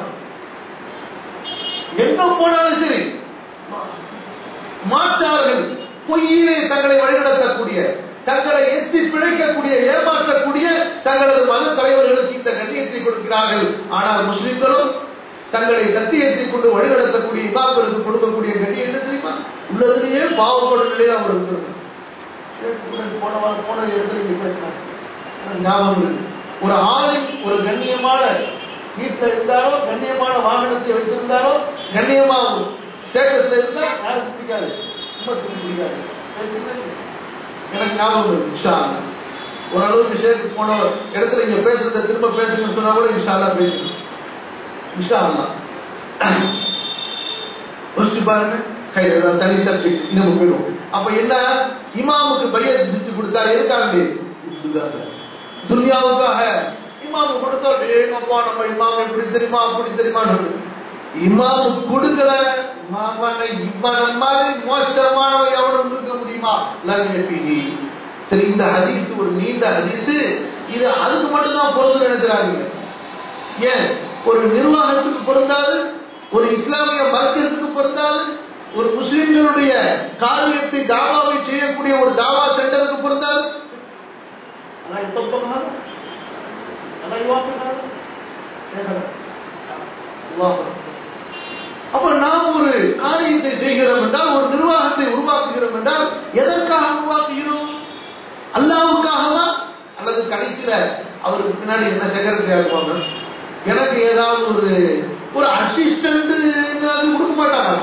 எங்க போனாலும் சரி மாற்றார்கள் பொய்யிலே தங்களை வழிநடத்தக்கூடிய தங்களை எத்தி பிழைக்கக்கூடிய ஏமாற்றக்கூடிய தங்களது மத தலைவர்களுக்கு இந்த கண்ணியத்தை கொடுக்கிறார்கள் ஆனால் முஸ்லிம்களும் தங்களை சக்தி ஏற்றிக் கொண்டு வழிநடத்தக்கூடிய இமாம்களுக்கு கொடுக்கக்கூடிய கண்ணியம் என்ன தெரியுமா உள்ளதிலேயே பாவப்படும் நிலையில் அவர் இருக்கிறது போன வாரம் போன இடத்துல இங்க பேசினாங்க. எனக்கு ஞாபகம் இருக்கு ஒரு ஆணின் ஒரு கண்ணியமான வீட்டில் இருந்தாலோ கண்ணியமான வாகனத்தை வைத்திருந்தாலோ கண்ணியமா ஸ்டேட்டஸ்ல இருந்தா யாருக்கு பிடிக்காது உமத்துக்கு பிடிக்காது எனக்கு ஞாபகம் இருக்கு இன்ஷா அல்லாஹ். ஓரளவுக்கு ஷேக்கு போன இடத்துல இங்க பேசுறத திரும்ப பேசுங்கன்னு சொன்னா கூட இன்ஷா அல்லாஹ் பேசணும் இன்ஷா அல்லாஹ். யோசிச்சு பாருங்க கை ஏதாவது தனி சப்ஜெக்ட் நம்ம போயிடும் அப்ப என்ன இமாமுக்கு பையன் செஞ்சு கொடுத்தா எதுக்காக துன்யாவுக்காக இமாமு கொடுத்தா ஏங்கப்பா நம்ம இமாம் இப்படி தெரியுமா அப்படி தெரியுமான்னு இமாமு கொடுக்கல இமாமனை இவன மாதிரி மோசமானவன் எவனும் இருக்க முடியுமா லங்கி சரி இந்த ஹதீஸ் ஒரு நீண்ட ஹதீஸ் இது அதுக்கு மட்டும் தான் பொருள் நினைக்கிறாங்க ஏன் ஒரு நிர்வாகத்துக்கு பொருந்தாது ஒரு இஸ்லாமிய மர்க்கத்துக்கு பொருந்தாது ஒரு முஸ்லிம்களுடைய காரியத்தை தாவாவை செய்யக்கூடிய ஒரு தாவா சென்டருக்கு பொருந்தாது அல்லாஹ் யுத்தப்பனார் அல்லாஹ் யுவாப்பினார் அல்லாஹ் அப்ப நாம் ஒரு காரியத்தை செய்கிறோம் என்றால் ஒரு நிர்வாகத்தை உருவாக்குகிறோம் என்றால் எதற்காக உருவாக்குகிறோம் அல்லாவுக்காகவா அல்லது கடைசியில அவருக்கு பின்னாடி என்ன செக்ரட்டரியா இருப்பாங்க எனக்கு ஏதாவது ஒரு ஒரு அசிஸ்டன்ட் அது கொடுக்க மாட்டாங்க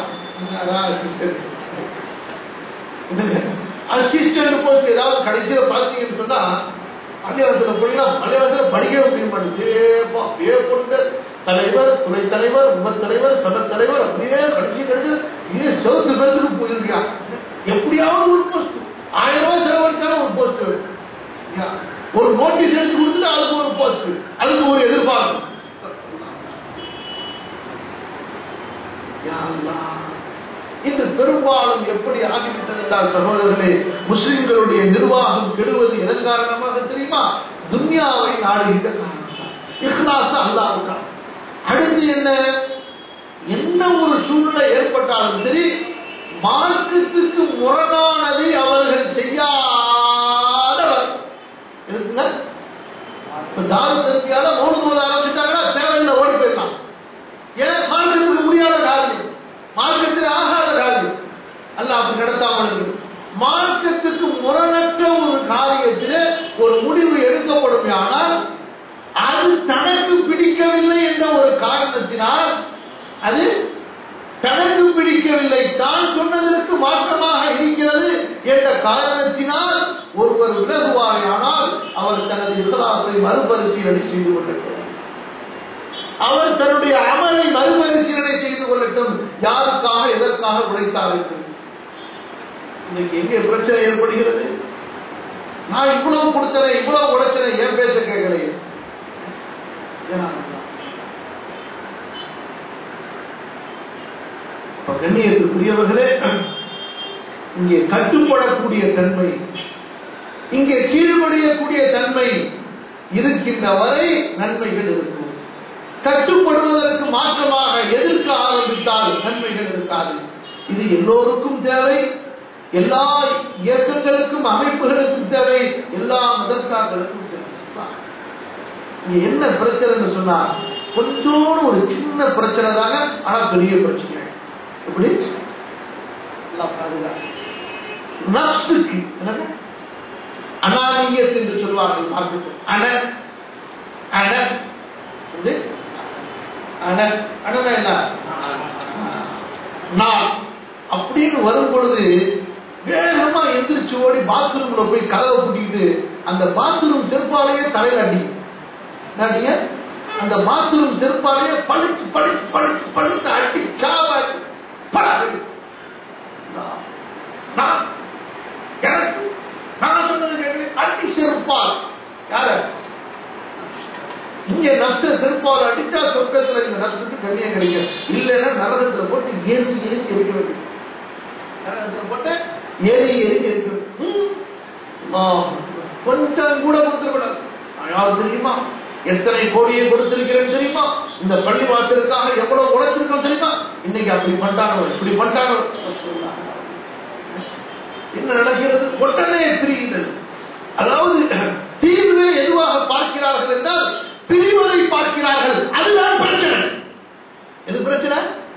அசிஸ்டன்ட் போஸ்ட் ஏதாவது கடைசியில பாத்தீங்கன்னு சொன்னா மலையாளத்துல போனீங்கன்னா மலையாளத்துல படிக்கவே முடிய மாட்டேங்குது பேர் கொண்ட தலைவர் துணைத் தலைவர் உப தலைவர் சபை தலைவர் அப்படியே கடைசி கடைசி இது செவத்து பேருக்கு போயிருக்கியா எப்படியாவது ஒரு போஸ்ட் ஆயிரம் ரூபாய் செலவழிச்சாலும் ஒரு போஸ்ட் ஒரு நோட்டீஸ் எடுத்து கொடுத்துட்டு அதுக்கு ஒரு போஸ்ட் அதுக்கு ஒரு எதிர்பார்ப்பு யா அல்லாஹ். இன்று பெரும்பாலும் எப்படி ஆகிவிட்டது என்றால் சகோதரர்களே முஸ்லிம்களுடைய நிர்வாகம் கெடுவது எதன் காரணமாக தெரியுமா துன்யாவை நாடுகின்ற காரணம் இஹ்லாஸ் அல்லாஹ் அடுத்து என்ன என்ன ஒரு சூழ்நிலை ஏற்பட்டாலும் சரி மார்க்கத்துக்கு முரணானதை அவர்கள் செய்யாதவர் இருக்குங்க இப்ப தாரு திருப்பியால மூணு போது ஆரம்பிச்சாங்கன்னா தேவையில்லை ஓடி போயிடலாம் ஏன் மார்க்கத்துக்கு முடியாத காரியம் மார்க்கத்தில் ஆகாத காரியம் அல்ல அப்படி நடத்தாமல் இருக்கு மார்க்கத்துக்கு முரணற்ற ஒரு காரியத்திலே ஒரு முடிவு எடுக்கப்படும் ஆனால் அது தனக்கு பிடிக்கவில்லை என்ற ஒரு காரணத்தினால் அது தனக்கு பிடிக்கவில்லை தான் சொன்னதற்கு மாற்றமாக இருக்கிறது என்ற காரணத்தினால் ஒருவர் விலகுவாரையானால் அவர் தனது இஸ்லாத்தை மறுபரிசீலனை செய்து கொள்ளட்டும் அவர் தன்னுடைய அமலை மறுபரிசீலனை செய்து கொள்ளட்டும் யாருக்காக எதற்காக உழைத்தார் என்று இன்னைக்கு எங்கே பிரச்சனை ஏற்படுகிறது நான் இவ்வளவு கொடுத்தனே இவ்வளவு உழைச்சனே ஏன் பேச கேட்கலையே அப்ப கண்ணியத்துக்குரியவர்களே இங்கே கட்டுப்படக்கூடிய தன்மை இங்கே கீழ்ப்படியக்கூடிய தன்மை இருக்கின்ற வரை நன்மைகள் இருக்கும் கட்டுப்படுவதற்கு மாற்றமாக எதிர்க்க ஆரம்பித்தால் நன்மைகள் இருக்காது இது எல்லோருக்கும் தேவை எல்லா இயக்கங்களுக்கும் அமைப்புகளுக்கும் தேவை எல்லா மதர்சாக்களுக்கும் தேவை இங்க என்ன பிரச்சனைன்னு சொன்னா கொஞ்சோடு ஒரு சின்ன பிரச்சனை தாங்க ஆனா பெரிய பிரச்சனை எப்படி எல்லாம் பாதுகாப்பு நப்சுக்கு என்னது அனானியத் என்று சொல்வார்கள் மார்க்கத்தில் அன அன எப்படி? அன அனனா என்ன நான் அப்படின்னு வரும் பொழுது வேகமா எந்திரிச்சு ஓடி பாத்ரூம்ல போய் கதவை பூட்டிக்கிட்டு அந்த பாத்ரூம் செருப்பாலேயே தலையில அடி அடிங்க அந்த பாத்ரூம் செருப்பாலேயே பழிச்சு பழிச்சு பழிச்சு பழிச்சு அடி சாவாடி படாது நான் எனக்கு நான் சொன்னது கேட்கல அடி செருப்பால் யார இங்க நப்ச செருப்பால் அடிச்சா சொர்க்கத்துல இந்த நப்சுக்கு கண்ணியம் கிடைக்கும் இல்லைன்னா நரகத்துல போட்டு ஏசி ஏசி எடுக்க வேண்டியது நரகத்துல போட்டு ஏறி ஏறி கேட்கும் ம், அல்லாஹ் அக்பர். கொஞ்சம் கூட கொடுத்துருக்கூடாது யார் தெரியுமா எத்தனை கோடியை கொடுத்திருக்கிறேன் தெரியுமா இந்த பள்ளி வாசலுக்காக எவ்வளவு உழைச்சிருக்கோம் தெரியுமா இன்னைக்கு அப்படி பண்ணிட்டானோ இப்படி பண்ணிட்டானோ என்ன நடக்கிறது உடனே பிரிகிறது அதாவது தீர்வு எதுவாக பார்க்கிறார்கள் என்றால் பிரிவதை பார்க்கிறார்கள் அதுதான் பிரச்சனை எது பிரச்சனை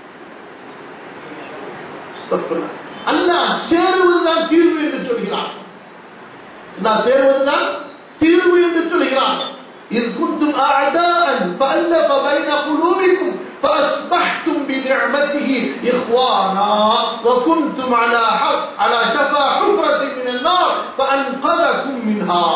அல்லாஹ் சேருவதுதான் தீர்வு என்று சொல்கிறான் அல்லாஹ் சேருவதுதான் தீர்வு என்று சொல்கிறான் إذ كنتم أعداء فألف بين قلوبكم فأصبحتم بنعمته إخوانا وكنتم على حق على شفا حفرة من النار فأنقذكم منها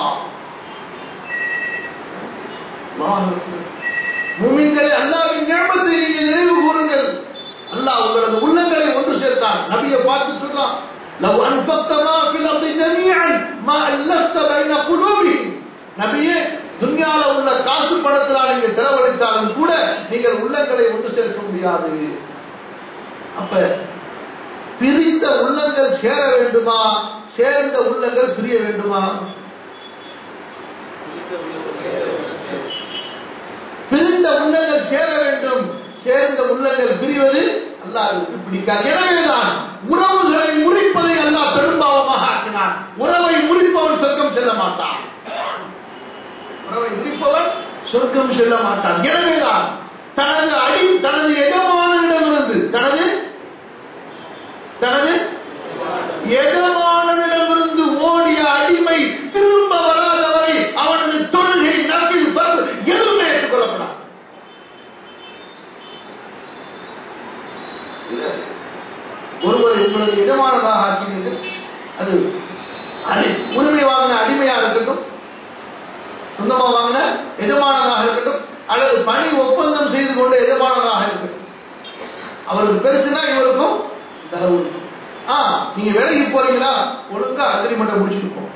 الله أكبر மூமின்களே அல்லாவின் ஞாபகத்தை நீங்கள் நினைவு கூறுங்கள் அல்லாஹ் உங்களது உள்ளங்களை ஒன்று சேர்த்தான் நபியை பார்த்து சொன்னான் لو أنفقت ما في الأرض جميعا ما ألفت بين قلوبهم நபியே துன்யால உள்ள காசு பணத்தினால் நீங்க செலவழித்தாலும் கூட நீங்கள் உள்ளங்களை ஒன்று சேர்க்க முடியாது அப்ப பிரிந்த உள்ளங்கள் சேர வேண்டுமா சேர்ந்த உள்ளங்கள் பிரிய வேண்டுமா பிரிந்த உள்ளங்கள் சேர வேண்டும் சேர்ந்த உள்ளங்கள் பிரிவது அல்லாஹ்வுக்கு பிடிக்காது எனவேதான் உறவுகளை முறிப்பதை அல்லாஹ் பெரும்பாவமாக ஆக்கினான் உறவை முறிப்பவன் சொர்க்கம் செல்ல மாட்டான் உறவை முறிப்பவன் சொர்க்கம் செல்ல மாட்டான் எனவேதான் தனது அடி தனது எஜமானனிடமிருந்து தனது தனது எஜமானனிடமிருந்து ஓடிய அடிமை திரும்ப வராதவரை அவனது தொழுகை நம்பில் பரவு எதுவுமே ஏற்றுக்கொள்ளப்படாது ஒருவரை உங்களது எஜமானராக ஆக்கினீர்கள் அது அடி- உரிமை வாங்கின அடிமையா இருக்கட்டும் சொந்தமா வாங்கின எஜமானராக இருக்கட்டும் அல்லது பணி ஒப்பந்தம் செய்து கொண்ட எஜமானராக இருக்கட்டும் அவருக்கு பெருசுனா இவருக்கும் தரவு இருக்கும். ஆ நீங்க வேலைக்கு போறீங்களா ஒழுங்கா அக்ரிமெண்ட்டை முடிச்சுட்டு போ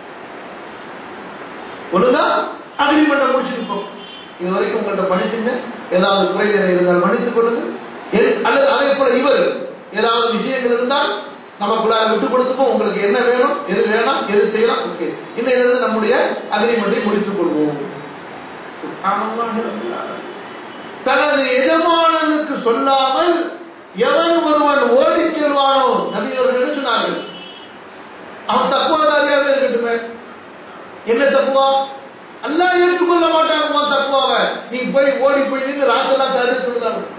ஒழுங்கா அக்ரிமெண்ட்டை முடிச்சுட்டு போ இது வரைக்கும் உங்கள்ட்ட பணி செஞ்ச ஏதாவது குறை நிறை இருந்தால் மன்னித்துக் கொள்ளுங்க எது- அல்லது அதே போல இவர் ஏதாவது விஷயங்கள் இருந்தால் நமக்குள்ள விட்டு கொடுத்துப்போம் உங்களுக்கு என்ன வேணும் எது வேணாம் எது செய்யலாம் ஓகே இன்னையிலிருந்து நம்முடைய அக்ரிமெண்ட்டை முடித்துக் கொள்வோம் சுப்ஹானல்லாஹி ரப்பில் ஆலமீன். தனது எஜமானனுக்கு சொல்லாமல் எவன் ஒருவன் ஓடிச் செல்வானோ நபியவர்கள் என்ன சொன்னார்கள் அவன் தக்குவாதாரியாவே இருக்கட்டுமே என்ன தக்குவா அல்லாஹ் ஏற்றுக்கொள்ள மாட்டான் உன் தக்குவாவை நீ போய் ஓடி போய் நின்று ராத்தெல்லாம் தரு சொல்லுதாங்க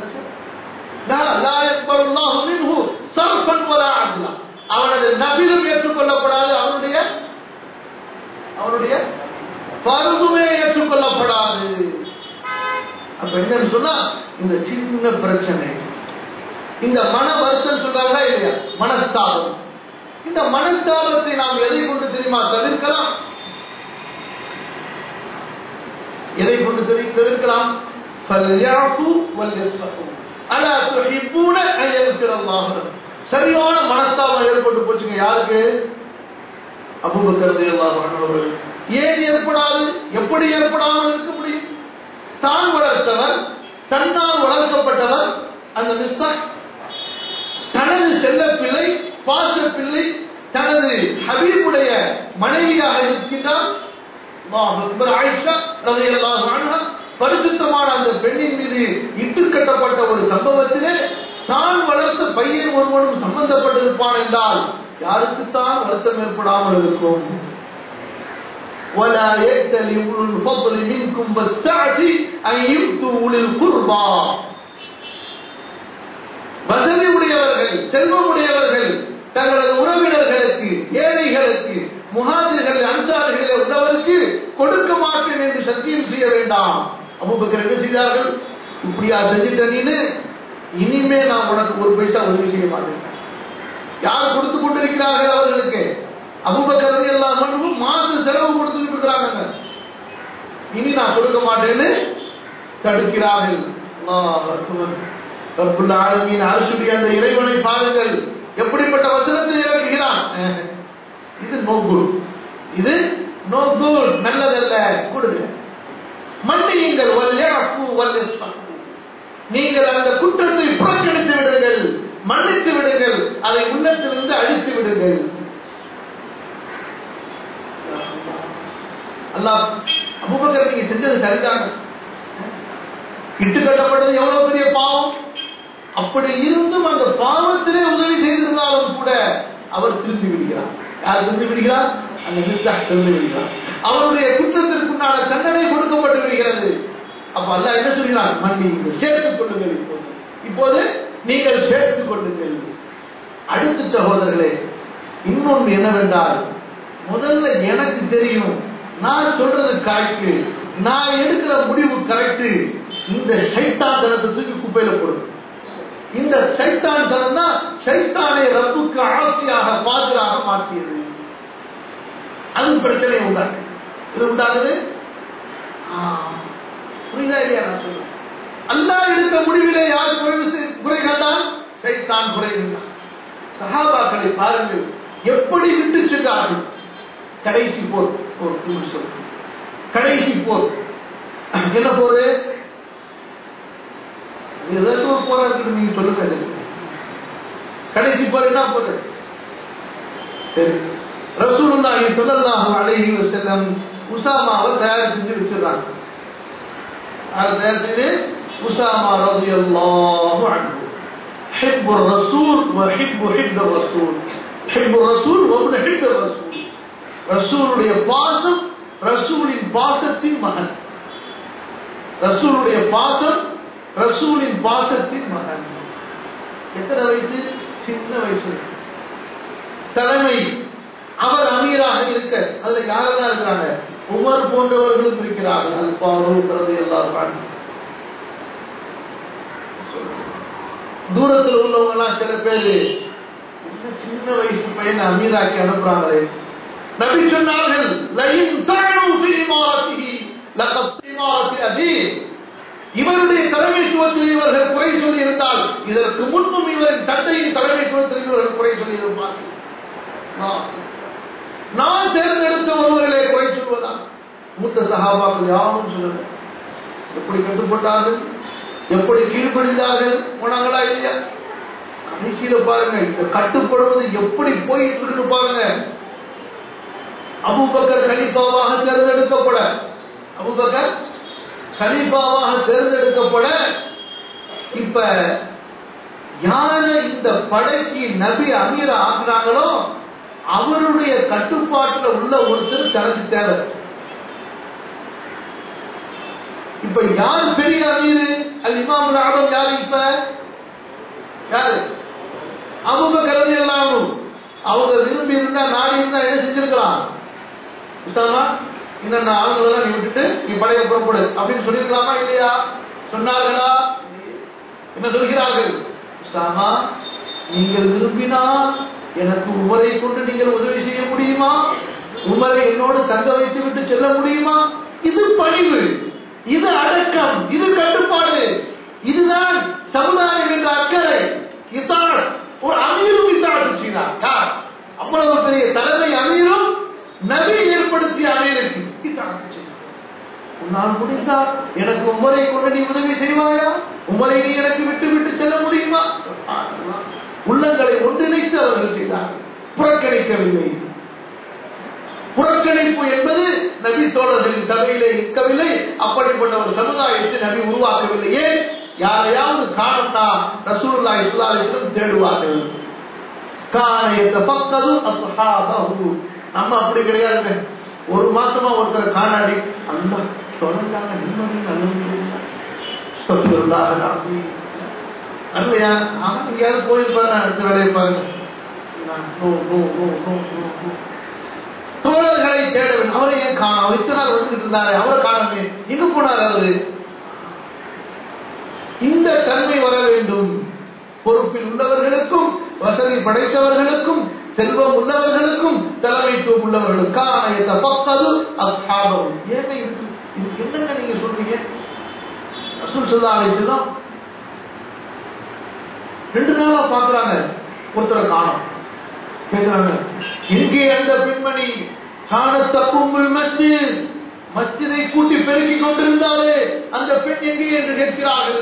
அவனது நபிலும் ஏற்றுக்கொள்ளப்படாது அவனுடைய அவனுடைய பருவமே ஏற்றுக்கொள்ளப்படாது அப்ப என்னன்னு சொன்னா இந்த சின்ன பிரச்சனை இந்த மன வருத்தம் சொல்றாங்களா இல்லையா மனஸ்தாபம் இந்த மனஸ்தாபத்தை நாம் எதை கொண்டு தெரியுமா தவிர்க்கலாம் எதை கொண்டு தெரி- தவிர்க்கலாம் فَلْيَعْفُوا وَلْيَصْفَحُوا أَلَا تُحِبُّونَ أَن يَغْفِرَ اللَّهُ لَكُمْ சரியான மனஸ்தாபம் ஏற்பட்டு போச்சுங்க யாருக்கு அபூபக்கர் ரலியல்லாஹு அன்ஹு அவர்கள் ஏன் ஏற்படாது எப்படி ஏற்படாமல் இருக்க முடியும் தான் வளர்த்தவர் தன்னால் வளர்க்கப்பட்டவர் அந்த மிஸ்தாக் தனது செல்ல பிள்ளை பாச பிள்ளை தனது ஹபீபுடைய மனைவியாக இருக்கின்றார் அல்லாஹ் அக்பர் ஆயிஷா ரலியல்லாஹு அன்ஹா பரிசுத்தமான அந்த பெண்ணின் மீது இட்டு கட்டப்பட்ட ஒரு சம்பவத்திலே தான் வளர்த்த பையன் ஒருவனும் சம்பந்தப்பட்டிருப்பான் என்றால் யாருக்குத்தான் வருத்தம் ஏற்படாமல் இருக்கும் ولا يأتل أولو الفضل منكم والسعة أن يؤتوا أولي القربى வசதி உடையவர்கள் செல்வம் உடையவர்கள் தங்களது உறவினர்களுக்கு ஏழைகளுக்கு முகாதிர்கள் அன்சாரிகளே உள்ளவருக்கு கொடுக்க மாட்டேன் என்று சத்தியம் செய்ய வேண்டாம் அபூபக்கர் என்ன செய்தார்கள் இப்படியா செஞ்சுட்ட நீனு இனிமே நான் உனக்கு ஒரு பைசா உதவி செய்ய மாட்டேன் யார் கொடுத்து கொண்டிருக்கிறார்கள் அவர்களுக்கு அபுபக்கர் எல்லாம் மட்டும் மாச செலவு கொடுத்துட்டு இருக்கிறாங்க இனி நான் கொடுக்க மாட்டேன்னு தடுக்கிறார்கள் அல்லாஹ் அக்பர். ரப்புல் ஆலமீன் அரசுடைய அந்த இறைவனை பாருங்கள் எப்படிப்பட்ட வசனத்தை இறக்குகிறான் அஹ், இது நோ குட் இது நோ குட் நல்லதல்ல கொடுங்க மன்னியுங்கள் வல்யஃபு வல்யஸ்ஃபஹு. நீங்கள் அந்த குற்றத்தை புறக்கணித்து விடுங்கள் மன்னித்து விடுங்கள் அதை உள்ளத்திலிருந்து அழித்து விடுங்கள் அபுபக்கர் நீங்க செஞ்சது சரிதாங்க இட்டு கட்டப்பட்டது எவ்வளவு பெரிய பாவம் அப்படி இருந்தும் அந்த பாவத்திலே உதவி செய்திருந்தாலும் கூட அவர் திருத்தி விடுகிறார் யார் திருத்தி விடுகிறார் அந்த மிஸ்டாக் திருத்தி விடுகிறார் அவருடைய குற்றத்திற்குண்டான தண்டனை கொடுக்கப்பட்டு விடுகிறது அப்ப அல்லாஹ் என்ன சொல்கிறார் மன்னியுங்கள் சேர்த்துக் கொள்ளுங்கள் இப்போது இப்போது நீங்கள் சேர்த்துக் கொள்ளுங்கள் அடுத்த சகோதரர்களே இன்னொன்று என்னவென்றால் முதல்ல எனக்கு தெரியும் நான் சொல்றது கரெக்ட் நான் எடுக்கிற முடிவு கரெக்ட் இந்த சைத்தான் தனத்தை தூக்கி குப்பையில போடுது இந்த சைத்தான் தனம் தான் சைத்தானை ரப்புக்கு ஆசையாக பாதுகாக மாற்றியது அது பிரச்சனை உண்டாது இது உண்டாகுது ஆ, புரியுதா இல்லையா நான் சொல்றேன் அல்லாஹ் எடுத்த முடிவிலே யார் குறைவு செய்- குறை கண்டால் சைத்தான் குறை கண்டான் சஹாபாக்களை பாருங்கள் எப்படி விட்டு சென்றார்கள் கடைசி போர் ஒரு நிமிஷம் சொல்லு. கடைசி போர் என்ன போரு ஏதாச்சும் ஒரு போரா இருக்கட்டும் நீங்க சொல்லுங்க அது. கடைசி போர் என்ன போரு சரி ரசூலுல்லாஹி ஸல்லல்லாஹு அலைஹி வஸல்லம் உசாமாவை தயார் செஞ்சு வச்சிருக்காங்க அதை தயார் செய்து உசாமா ரலியல்லாஹு அன்ஹு حب الرسول وحب حب الرسول حب الرسول وابن حب الرسول ரசூலுடைய பாசம் ரசூலின் பாசத்தின் மகன் ரசூலுடைய பாசம் ரசூலின் பாசத்தின் மகன் எத்தனை வயசு சின்ன வயசு தலைமை அவர் அமீராக இருக்க அதுல யாரெல்லாம் இருக்கிறாங்க உமர் போன்றவர்களும் இருக்கிறார்கள் அது பாருங்கிறது எல்லாரும் தூரத்தில் உள்ளவங்க எல்லாம் சில பேரு என்ன சின்ன வயசு பையனை அமீராக்கி அனுப்புறாங்களே நபி சொன்னார்கள் லயின் தஅனு ஃபி இமாரத்திஹி லகத் இமாரத்தி அபீ இவருடைய தலைமைத்துவத்தில் இவர்கள் குறை சொல்லி இருந்தால் இதற்கு முன்பும் இவரின் தந்தையின் தலைமைத்துவத்தில் இவர்கள் குறை சொல்லி இருப்பார்கள் நான் நான் தேர்ந்தெடுத்த ஒருவர்களே குறை சொல்வதா மூத்த சகாபாக்கள் யாரும் சொல்லல எப்படி கட்டுப்பட்டார்கள் எப்படி கீழ்ப்படிந்தார்கள் போனாங்களா இல்லையா கடைசியில பாருங்க இந்த கட்டுப்படுவது எப்படி போயிட்டு இருக்குன்னு பாருங்க அபூபக்கர் கலீஃபாவாக தேர்ந்தெடுக்கப்பட அபூபக்கர் கலீஃபாவாக தேர்ந்தெடுக்கப்பட இப்ப யார இந்த படைக்கு நபி அமீர ஆக்குனாங்களோ அவருடைய கட்டுப்பாட்டுல உள்ள ஒருத்தர் தனக்கு தேவை இப்ப யார் பெரிய அமீரு அல் இமாமுல் ஆலம் யாரு இப்ப யாரு அபூபக்கர் ரலியல்லாஹு அன்ஹு அவங்க விரும்பி இருந்தா நாடி இருந்தா என்ன செஞ்சிருக்கலாம் உஸ்தாமா இன்னும் ஆளுங்களெல்லாம் நீ விட்டுட்டு நீ படைய புறப்படு அப்படின்னு சொல்லியிருக்கலாமா இல்லையா சொன்னார்களா என்ன சொல்கிறார்கள் உஸ்தாமா நீங்கள் விரும்பினால் எனக்கு உமரை கொண்டு நீங்கள் உதவி செய்ய முடியுமா உமரை என்னோடு தங்க வைத்து விட்டு செல்ல முடியுமா இது பணிவு இது அடக்கம் இது கட்டுப்பாடு இதுதான் சமுதாயம் என்ற அக்கறை இத்தான் ஒரு அமீரும் இத்தாடு செய்தார் யார் அவ்வளவு பெரிய தலைமை அமீரும் நபி ஏற்படுத்திய அமீருக்கு இத்தாடு செய்தார் உன்னால் முடிந்தால் எனக்கு உமரை கொண்டு நீ உதவி செய்வாயா உமரை நீ எனக்கு விட்டு விட்டு செல்ல முடியுமா சுப்ஹானல்லாஹ். உள்ளங்களை ஒன்றிணைத்து அவர்கள் செய்தார்கள் புறக்கணிக்கவில்லை புறக்கணிப்பு என்பது நபி தோழர்களின் சபையிலே இருக்கவில்லை அப்படிப்பட்ட ஒரு சமுதாயத்தை நபி உருவாக்கவில்லை ஏன் யாரையாவது காணத்தா ரசூலுல்லா இஸ்லாமிடம் தேடுவார்கள் காணையத்தை பக்கது அஸ்ஹாபஹு நம்ம அப்படி கிடையாதுங்க ஒரு மாசமா ஒருத்தர் காணாடி அல்லா தொடர்ந்தாங்க நிம்மதி நல்லது அல்லையா அவன் எங்கேயாவது போயிருப்பாரு அடுத்த வேலையை பாருங்க no, no, no, no, no, no. தோழர்களை தேட வேண்டும் அவரை ஏன் காணும் அவர் இத்தனை நாள் வந்துகிட்டு இருந்தாரு அவரை காணமே எங்க போனார் அவரு இந்த தன்மை வர வேண்டும் பொறுப்பில் உள்ளவர்களுக்கும் வசதி படைத்தவர்களுக்கும் செல்வம் உள்ளவர்களுக்கும் தலைமைத்துவம் உள்ளவர்களுக்கும் காரணத்தை பக்கது அஸ்ஹாபம் ஏங்க இதுக்கு இதுக்கு என்னங்க நீங்க சொல்றீங்க ரசூல் சல்லா அலிஸ்லாம் ரெண்டு நாளா பாக்குறாங்க ஒருத்தரை காணும் கேட்கிறாங்க எங்கே அந்த பெண்மணி காண தப்பும் மஸ்ஜித் மஸ்ஜிதை கூட்டி பெருக்கிக் கொண்டிருந்தாலே அந்த பெண் எங்கே என்று கேட்கிறார்கள்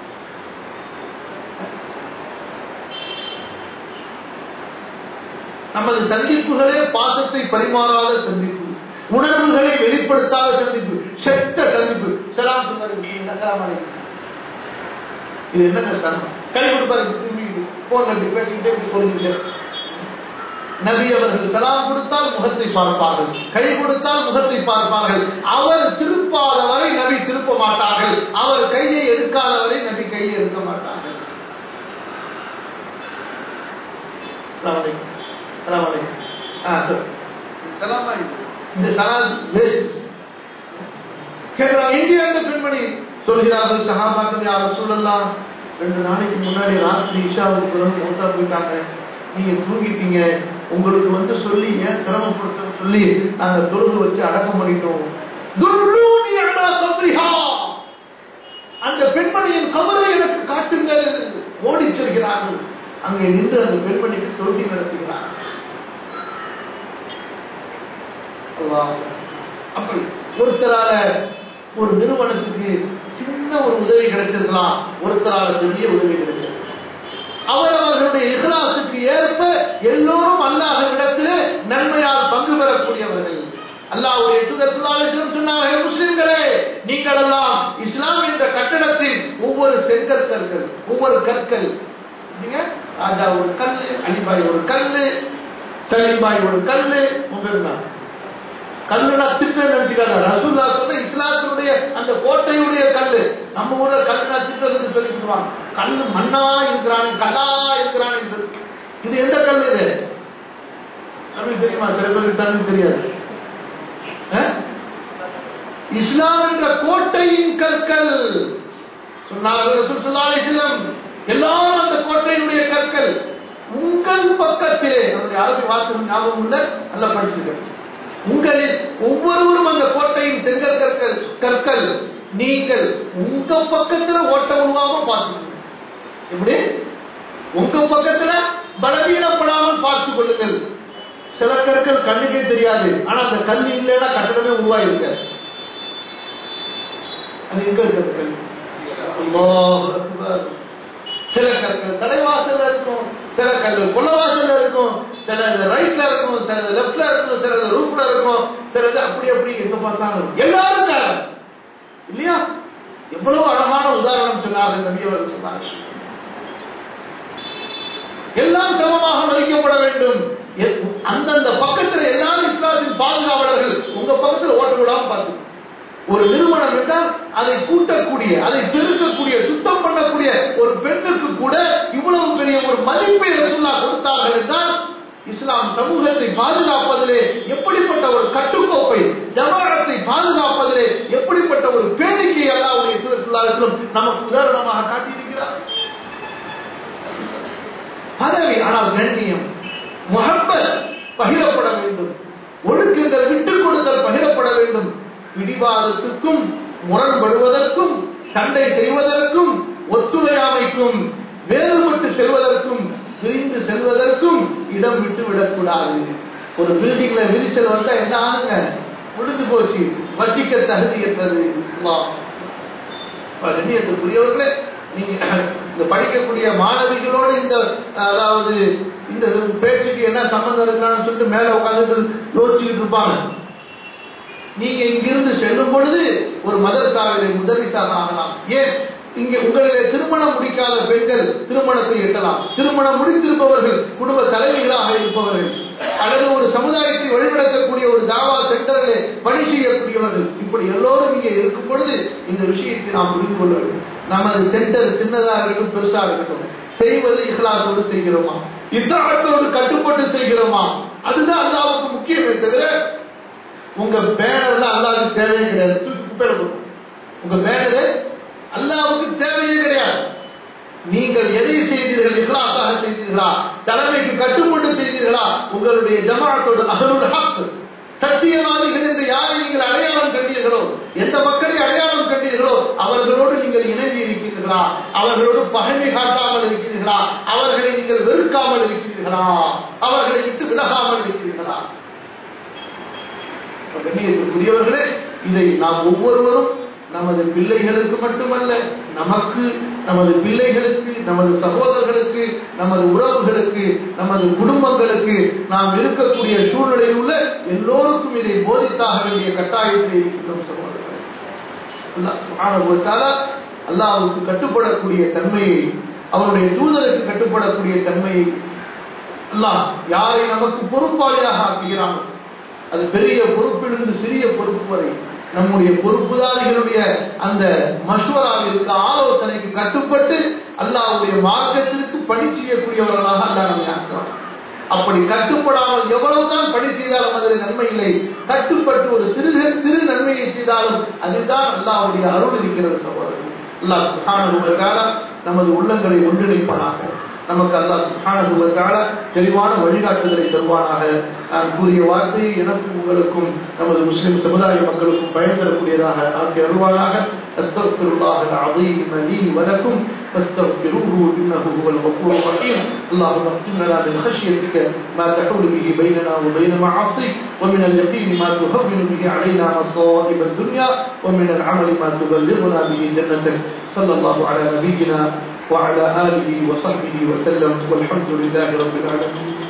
நமது சந்திப்புகளே பாசத்தை பரிமாறாத சந்திப்பு உணர்வுகளை வெளிப்படுத்தாத சந்திப்பு செத்த கல்வி சலாம் சொன்னாரு சலாம் அலைக்கும் இது என்னங்க சலாம் கை கொடுப்பாரு திரும்பி போன்ல இப்படி பேசிக்கிட்டே இப்படி சொல்லிக்கிட்டே நபி அவர்கள் சலாம் கொடுத்தால் முகத்தை பார்ப்பார்கள் கை கொடுத்தால் முகத்தை பார்ப்பார்கள் அவர் திருப்பாத வரை நபி திருப்ப மாட்டார்கள் அவர் கையை எடுக்காத வரை நபி கையை எடுக்க மாட்டார்கள் அஸ்ஸலாமு அலைக்கும். அஸ்ஸலாமு அலைக்கும். ஆ, சரி. சலாமா இது. இந்த சலாம் வேஸ்ட் கேட்கிறாங்க இந்தியா இந்த பெண்மணி சொல்கிறார்கள் சஹாபாக்கள் யார் சொல்லலாம் ரெண்டு நாளைக்கு முன்னாடி ராத்திரி இஷாவுக்கு பிறகு மூத்தா போயிட்டாங்க நீங்க தூங்கிட்டீங்க உங்களுக்கு வந்து சொல்லி ஏன் சிரமப்படுத்த சொல்லி நாங்க தொழுது வச்சு அடக்கம் பண்ணிட்டோம் துல்லூனி அலா கப்ரிஹா. அந்த பெண்மணியின் கபரை எனக்கு காட்டுங்கள் ஓடிச் செல்கிறார்கள் அங்கே நின்று அந்த பெண்மணிக்கு தொழுகை நடத்துகிறார்கள் அல்லாஹ். அப்ப ஒருத்தரால ஒரு நிறுவனத்துக்கு சின்ன ஒரு உதவி கிடைச்சிருக்கலாம் ஒருத்தரால பெரிய உதவி கிடைச்சிருக்கலாம் அவர் அவர்களுடைய இஹ்லாசுக்கு ஏற்ப எல்லோரும் அல்லாஹ்விடத்திலே நன்மையால் பங்கு பெறக்கூடியவர்கள் அல்லாஹ்வுடைய தூதர் சொன்னார்கள் முஸ்லிம்களே நீங்கள் எல்லாம் இஸ்லாம் என்ற கட்டடத்தின் ஒவ்வொரு செங்கற்கற்கள் ஒவ்வொரு கற்கள் நீங்க ராஜா ஒரு கல்லு அலிபாய் ஒரு கல்லு சலீம்பாய் ஒரு கல்லு உங்க இருந்தாங்க கல்லுனா திட்டு நினைச்சுக்காங்க ரசூல்லா சொன்ன இஸ்லாத்தினுடைய அந்த கோட்டையுடைய கல்லு நம்ம ஊர்ல கல்லுனா திட்டுறதுன்னு சொல்லி சொல்லுவாங்க கல்லு மண்ணா இருக்கிறானே கல்லா இருக்கிறானே சொல்லி. இது எந்த கல் இது தமிழ் தெரியுமா சில பேருக்கு தமிழ் தெரியாது அஹ்? இஸ்லாம் என்ற கோட்டையின் கற்கள் சொன்னார்கள் ரசூல் ஸல்லல்லாஹு அலைஹி வஸல்லம் எல்லாரும் அந்த கோட்டையினுடைய கற்கள் உங்கள் பக்கத்திலே நம்முடைய அரபி வாசகம் ஞாபகம் இல்ல நல்லா படிச்சிருக்கேன் உங்களில் ஒவ்வொருவரும் அந்த கோட்டையின் செங்கல் கற்கள் கற்கள் நீங்கள் உங்க பக்கத்துல ஓட்ட உருவாம பார்த்துக்கணும் எப்படி உங்க பக்கத்துல பலவீனப்படாமல் பார்த்துக் கொள்ளுங்கள் சில கற்கள் கண்ணுக்கே தெரியாது ஆனா அந்த கல் இல்லைன்னா கட்டடமே உருவாயிருக்க அது எங்க இருக்கு அந்த கல் அல்லாஹ் அக்பர். சில கற்கள் தலைவாசல்ல இருக்கும் சில கல் கொள்ளவாசல்ல இருக்கும் சிலது ரைட்ல இருக்கும் சிலது லெப்ட்ல இருக்கும் சிலது ரூப்ல இருக்கும் சிலது அப்படி அப்படி எங்க பார்த்தாலும் எல்லாரும் தேவை இல்லையா எவ்வளவு அழகான உதாரணம் சொன்னார்கள் நபி அவர்கள் சொன்னார்கள் எல்லாம் சமமாக மதிக்கப்பட வேண்டும் எ- அந்தந்த பக்கத்துல எல்லாரும் இஸ்லாத்தின் பாதுகாவலர்கள் உங்க பக்கத்துல ஓட்ட விடாம பார்த்து ஒரு நிறுவனம் என்றால் அதை கூட்டக்கூடிய அதை பெருக்கக்கூடிய சுத்தம் பண்ணக்கூடிய ஒரு பெண்ணுக்கு கூட இவ்வளவு பெரிய ஒரு மதிப்பை ரசூல்லா கொடுத்தார்கள் என்றால் இஸ்லாம் சமூகத்தை பாதுகாப்பதிலே எப்படிப்பட்ட ஒரு கட்டுக்கோப்பை ஜமானத்தை பாதுகாப்பதிலே எப்படிப்பட்ட ஒரு பேணிக்கை அல்லாவுடைய தூதர்களும் நமக்கு உதாரணமாக காட்டியிருக்கிறார் பதவி ஆனால் கண்ணியம் முகப்பத் பகிரப்பட வேண்டும் ஒழுக்கங்கள் விட்டுக் கொடுத்தல் பகிரப்பட வேண்டும் பிடிவாதத்துக்கும் முரண்படுவதற்கும் சண்டை செய்வதற்கும் ஒத்துழையாமைக்கும் வேறுபட்டு செல்வதற்கும் பிரிந்து செல்வதற்கும் இடம் விட்டு விடக்கூடாது ஒரு பில்டிங்ல விரிசல் வந்தா என்ன ஆகுங்க முடிஞ்சு போச்சு வசிக்க தகுதியற்றது அல்லாஹ் கண்ணியத்துக்குரியவர்களே நீங்க இந்த படிக்கக்கூடிய மாணவிகளோடு இந்த அதாவது இந்த பேச்சுக்கு என்ன சம்பந்தம் இருக்கான்னு சொல்லிட்டு மேல உட்கார்ந்து யோசிச்சுக்கிட்டு இருப்பாங்க நீங்க இங்கிருந்து செல்லும் பொழுது ஒரு மதரசாவிலே முதலிசாக ஆகலாம் ஏன் இங்கே உங்களிலே திருமணம் முடிக்காத பெண்கள் திருமணத்தை எட்டலாம் திருமணம் முடித்திருப்பவர்கள் குடும்ப தலைவிகளாக இருப்பவர்கள் அல்லது ஒரு சமுதாயத்தை வழிநடத்தக்கூடிய ஒரு தாவா சென்டரிலே பணி செய்யக்கூடியவர்கள் இப்படி எல்லோரும் இங்கே இருக்கும் பொழுது இந்த விஷயத்தை நாம் புரிந்து கொள்ள வேண்டும் நமது சென்டர் சின்னதாக இருக்கட்டும் பெருசாக இருக்கட்டும் செய்வது இஹ்லாசோடு செய்கிறோமா இத்தாட்டோடு கட்டுப்பட்டு செய்கிறோமா அதுதான் அல்லாவுக்கு முக்கியமே தவிர உங்க பேனர்ல அல்லாவுக்கு தேவையே கிடையாது தூக்கி குப்பையில போடும் உங்க பேனரு அல்லாவுக்கு தேவையே கிடையாது நீங்கள் எதை செய்தீர்கள் இஹ்லாஸாக செய்தீர்களா தலைமைக்கு கட்டுப்பட்டு செய்தீர்களா உங்களுடைய ஜமாஅத்தோடு அகலுல் ஹக் சத்தியவாதிகள் என்று யாரை நீங்கள் அடையாளம் கண்டீர்களோ எந்த மக்களை அடையாளம் கண்டீர்களோ அவர்களோடு நீங்கள் இணங்கி இருக்கிறீர்களா அவர்களோடு பகைமை காட்டாமல் இருக்கிறீர்களா அவர்களை நீங்கள் வெறுக்காமல் இருக்கிறீர்களா அவர்களை விட்டு விலகாமல் இருக்கிறீர்களா கண்ணியத்துக்குரியவர்களே இதை நாம் ஒவ்வொருவரும் நமது பிள்ளைகளுக்கு மட்டுமல்ல நமக்கு நமது பிள்ளைகளுக்கு நமது சகோதரர்களுக்கு நமது உறவுகளுக்கு நமது குடும்பங்களுக்கு நாம் இருக்கக்கூடிய சூழ்நிலையில் உள்ள எல்லோருக்கும் இதை போதித்தாக வேண்டிய கட்டாயத்தில் இருக்கின்றோம் சகோதரர்கள் அல்லாஹ் சுப்ஹானஹு வ தஆலா அல்லாஹ்வுக்கு கட்டுப்படக்கூடிய தன்மையை அவருடைய தூதருக்கு கட்டுப்படக்கூடிய தன்மையை அல்லாஹ் யாரை நமக்கு பொறுப்பாளியாக ஆக்குகிறானோ அது பெரிய பொறுப்பிலிருந்து சிறிய பொறுப்பு வரை நம்முடைய பொறுப்புதாரிகளுடைய அந்த மஷ்வராவிற்கு ஆலோசனைக்கு கட்டுப்பட்டு அல்லாஹ்வுடைய மார்க்கத்திற்கு பணி செய்யக்கூடியவர்களாக அல்லாஹ் நம்மை ஆக்குறான் அப்படி கட்டுப்படாமல் எவ்வளவுதான் பணி செய்தாலும் அதில் நன்மை இல்லை கட்டுப்பட்டு ஒரு சிறு சிறு நன்மையை செய்தாலும் அதுதான் அல்லாஹ்வுடைய அருள் இருக்கிறது சகோதரர்கள் அல்லாஹ் சுப்ஹானஹு வ தஆலா நமது உள்ளங்களை ஒன்றிணைப்பானாக நமக்கு அல்லாஹ் சுப்ஹானஹு வ தஆலா தெளிவான வழிகாட்டுதலை தருவானாக நான் கூறிய வார்த்தையை எனக்கும் உங்களுக்கும் நமது முஸ்லிம் சமுதாய மக்களுக்கும் பயன் தரக்கூடியதாக ஆக்கி அருள்வானாக அஸ்தக்ஃபிருல்லாஹ் அல்-அஸீம் லீ வலக்கும் فاستغفروه انه هو الغفور الرحيم اللهم اقسم لنا من خشيتك ما تحول به بيننا وبين معاصيك ومن اليقين ما تهون به علينا مصائب الدنيا ومن العمل ما تبلغنا به جنتك صلى الله على نبينا وعلى اله وصحبه وسلم والحمد لله رب العالمين